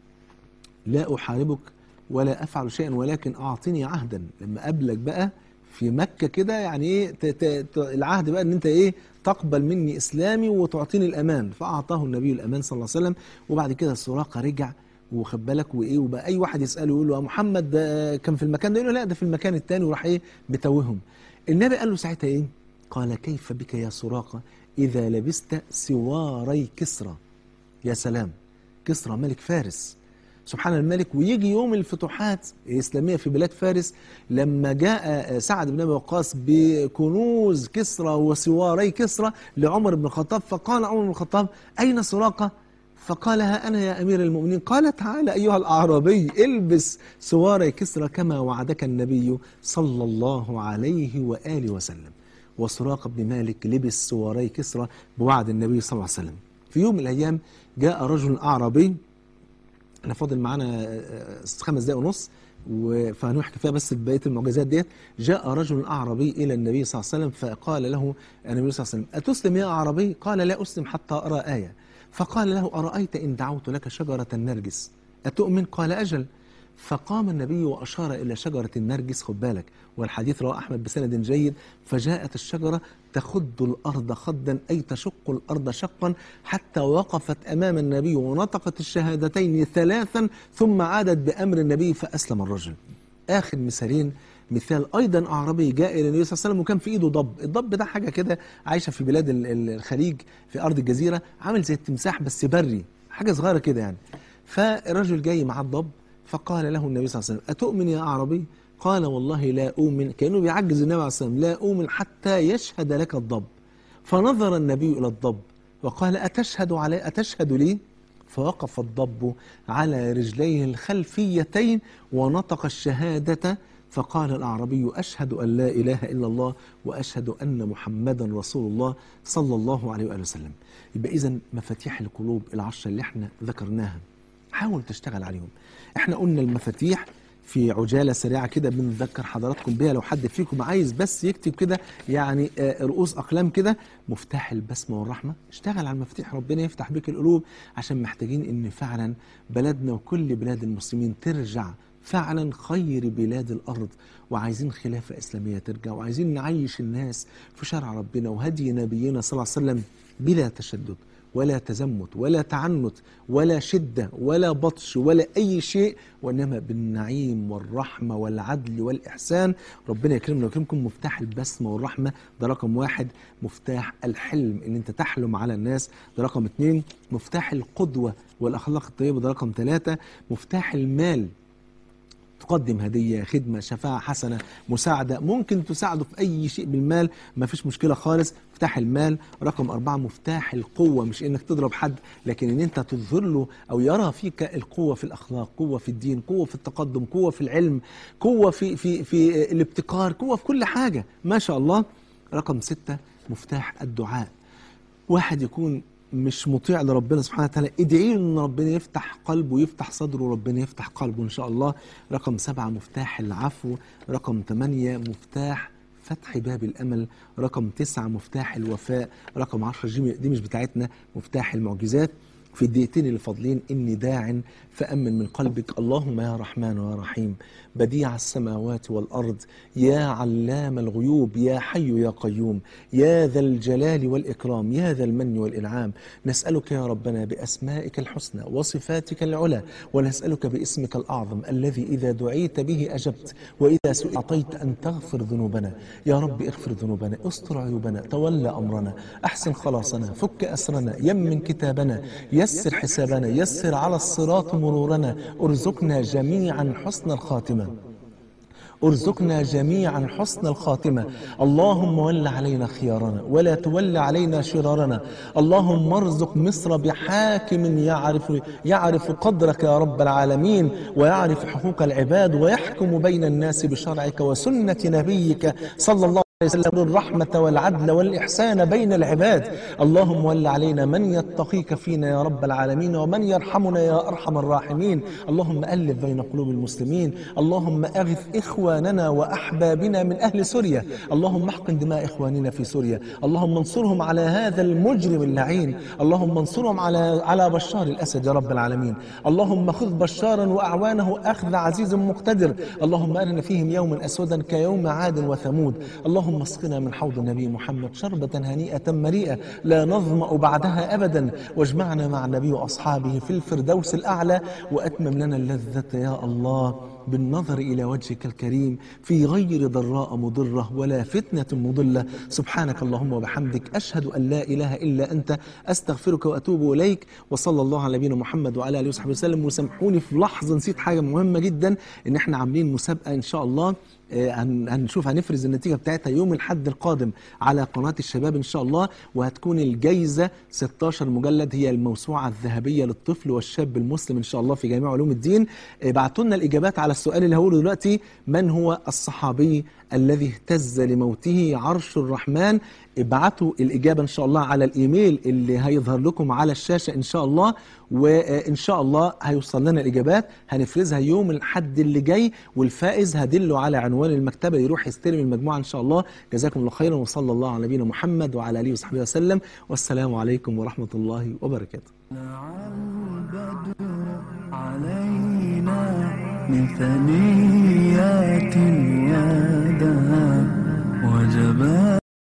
لا أحاربك ولا أفعل شيئا ولكن أعطني عهدا لما قابلك بقى في مكة كده يعني إيه العهد بقى إن أنت إيه تقبل مني إسلامي وتعطيني الأمان فأعطاه النبي الأمان صلى الله عليه وسلم وبعد كده السراقة رجع وخد بالك وايه وبقى اي واحد يساله يقول له يا محمد ده كان في المكان ده يقول له لا ده في المكان الثاني وراح ايه متوههم النبي قال له ساعتها ايه قال كيف بك يا سراقه اذا لبست سواري كسرى يا سلام كسرى ملك فارس سبحان الملك ويجي يوم الفتوحات الإسلامية في بلاد فارس لما جاء سعد بن أبي وقاص بكنوز كسرى وسواري كسرى لعمر بن الخطاب فقال عمر بن الخطاب أين سراقة؟ فقال ها أنا يا أمير المؤمنين قال تعالى أيها الأعرابي البس سواري كسرى كما وعدك النبي صلى الله عليه وآله وسلم وسراقة بن مالك لبس سواري كسرى بوعد النبي صلى الله عليه وسلم في يوم من الأيام جاء رجل أعرابي احنا فاضل معانا آه، خمس دقايق ونص و- فهنحكي فيها بس بقيه المعجزات ديت جاء رجل اعرابي الى النبي صلى الله عليه وسلم فقال له النبي صلى الله عليه وسلم اتسلم يا اعرابي قال لا اسلم حتى ارى ايه فقال له ارايت ان دعوت لك شجره النرجس اتؤمن قال اجل فقام النبي واشار الى شجره النرجس خد بالك والحديث رواه احمد بسند جيد فجاءت الشجره تخد الارض خدا اي تشق الارض شقا حتى وقفت امام النبي ونطقت الشهادتين ثلاثا ثم عادت بامر النبي فاسلم الرجل. اخر مثالين مثال ايضا اعرابي جاء الى النبي صلى الله عليه وسلم وكان في ايده ضب، الضب ده حاجه كده عايشه في بلاد ال- ال- الخليج في ارض الجزيره عامل زي التمساح بس بري، حاجه صغيره كده يعني. فالرجل جاي معاه الضب فقال له النبي صلى الله عليه وسلم اتؤمن يا اعرابي؟ قال والله لا اؤمن كانه بيعجز النبي عليه الصلاه والسلام لا اؤمن حتى يشهد لك الضب. فنظر النبي إلى الضب وقال أتشهد علي أتشهد لي فوقف الضب على رجليه الخلفيتين ونطق الشهادة فقال الأعرابي أشهد أن لا إله إلا الله وأشهد أن محمدا رسول الله صلى الله عليه وآله وسلم يبقى إذا مفاتيح القلوب العشرة اللي احنا ذكرناها حاول تشتغل عليهم احنا قلنا المفاتيح في عجالة سريعة كده بنذكر حضراتكم بيها لو حد فيكم عايز بس يكتب كده يعني آه، رؤوس أقلام كده مفتاح البسمة والرحمة اشتغل على المفاتيح ربنا يفتح بك القلوب عشان محتاجين ان فعلا بلدنا وكل بلاد المسلمين ترجع فعلا خير بلاد الأرض وعايزين خلافة إسلامية ترجع وعايزين نعيش الناس في شرع ربنا وهدي نبينا صلى الله عليه وسلم بلا تشدد ولا تزمت ولا تعنت ولا شدة ولا بطش ولا أي شيء وإنما بالنعيم والرحمة والعدل والإحسان ربنا يكرمنا ويكرمكم مفتاح البسمة والرحمة ده رقم واحد مفتاح الحلم إن أنت تحلم على الناس ده رقم اتنين مفتاح القدوة والأخلاق الطيبة ده رقم ثلاثة مفتاح المال تقدم هدية خدمة شفاعة حسنة مساعدة ممكن تساعده في أي شيء بالمال ما فيش مشكلة خالص مفتاح المال رقم أربعة مفتاح القوة مش إنك تضرب حد لكن إن أنت تظهر له أو يرى فيك القوة في الأخلاق قوة في الدين قوة في التقدم قوة في العلم قوة في, في, في الابتكار قوة في كل حاجة ما شاء الله رقم ستة مفتاح الدعاء واحد يكون مش مطيع لربنا سبحانه وتعالى ادعي له ان ربنا يفتح قلبه ويفتح صدره وربنا يفتح قلبه ان شاء الله رقم سبعة مفتاح العفو رقم ثمانية مفتاح فتح باب الامل رقم تسعة مفتاح الوفاء رقم عشرة دي دي مش بتاعتنا مفتاح المعجزات في الدقيقتين اللي فاضلين إني داع فأمن من قلبك اللهم يا رحمن ويا رحيم بديع السماوات والأرض يا علام الغيوب يا حي يا قيوم يا ذا الجلال والإكرام يا ذا المن والإنعام نسألك يا ربنا بأسمائك الحسنى وصفاتك العلى ونسألك باسمك الأعظم الذي إذا دعيت به أجبت وإذا سئلت أعطيت أن تغفر ذنوبنا يا رب اغفر ذنوبنا استر عيوبنا تولى أمرنا أحسن خلاصنا فك أسرنا يمن كتابنا يسر حسابنا يسر على الصراط مرورنا ارزقنا جميعا حسن الخاتمة ارزقنا جميعا حسن الخاتمة اللهم ول علينا خيارنا ولا تول علينا شرارنا اللهم ارزق مصر بحاكم يعرف يعرف قدرك يا رب العالمين ويعرف حقوق العباد ويحكم بين الناس بشرعك وسنة نبيك صلى الله وسلم الرحمة والعدل والإحسان بين العباد اللهم ول علينا من يتقيك فينا يا رب العالمين ومن يرحمنا يا أرحم الراحمين اللهم ألف بين قلوب المسلمين اللهم أغث إخواننا وأحبابنا من أهل سوريا اللهم احقن دماء إخواننا في سوريا اللهم انصرهم على هذا المجرم اللعين اللهم انصرهم على على بشار الأسد يا رب العالمين اللهم خذ بشارا وأعوانه أخذ عزيز مقتدر اللهم أرنا فيهم يوما أسودا كيوم عاد وثمود اللهم اللهم اسقنا من حوض النبي محمد شربة هنيئة مريئة لا نظمأ بعدها أبدا واجمعنا مع النبي وأصحابه في الفردوس الأعلى وأتمم لنا اللذة يا الله بالنظر إلى وجهك الكريم في غير ضراء مضرة ولا فتنة مضلة سبحانك اللهم وبحمدك أشهد أن لا إله إلا أنت أستغفرك وأتوب إليك وصلى الله على نبينا محمد وعلى آله وصحبه وسلم وسامحوني في لحظة نسيت حاجة مهمة جدا إن إحنا عاملين مسابقة إن شاء الله آه، هن- هنشوف هنفرز النتيجة بتاعتها يوم الحد القادم على قناة الشباب إن شاء الله وهتكون الجايزة 16 مجلد هي الموسوعة الذهبية للطفل والشاب المسلم إن شاء الله في جميع علوم الدين آه، بعتوا لنا الإجابات على السؤال اللي هقوله دلوقتي من هو الصحابي الذي اهتز لموته عرش الرحمن ابعتوا الإجابة إن شاء الله على الإيميل اللي هيظهر لكم على الشاشة إن شاء الله وإن شاء الله هيوصل لنا الإجابات هنفرزها يوم الحد اللي جاي والفائز هدله على عنوان المكتبة يروح يستلم المجموعة إن شاء الله جزاكم الله خيرا وصلى الله على نبينا محمد وعلى آله وصحبه وسلم والسلام عليكم ورحمة الله وبركاته طلع البدر علينا من ثنيات الوداع وجبال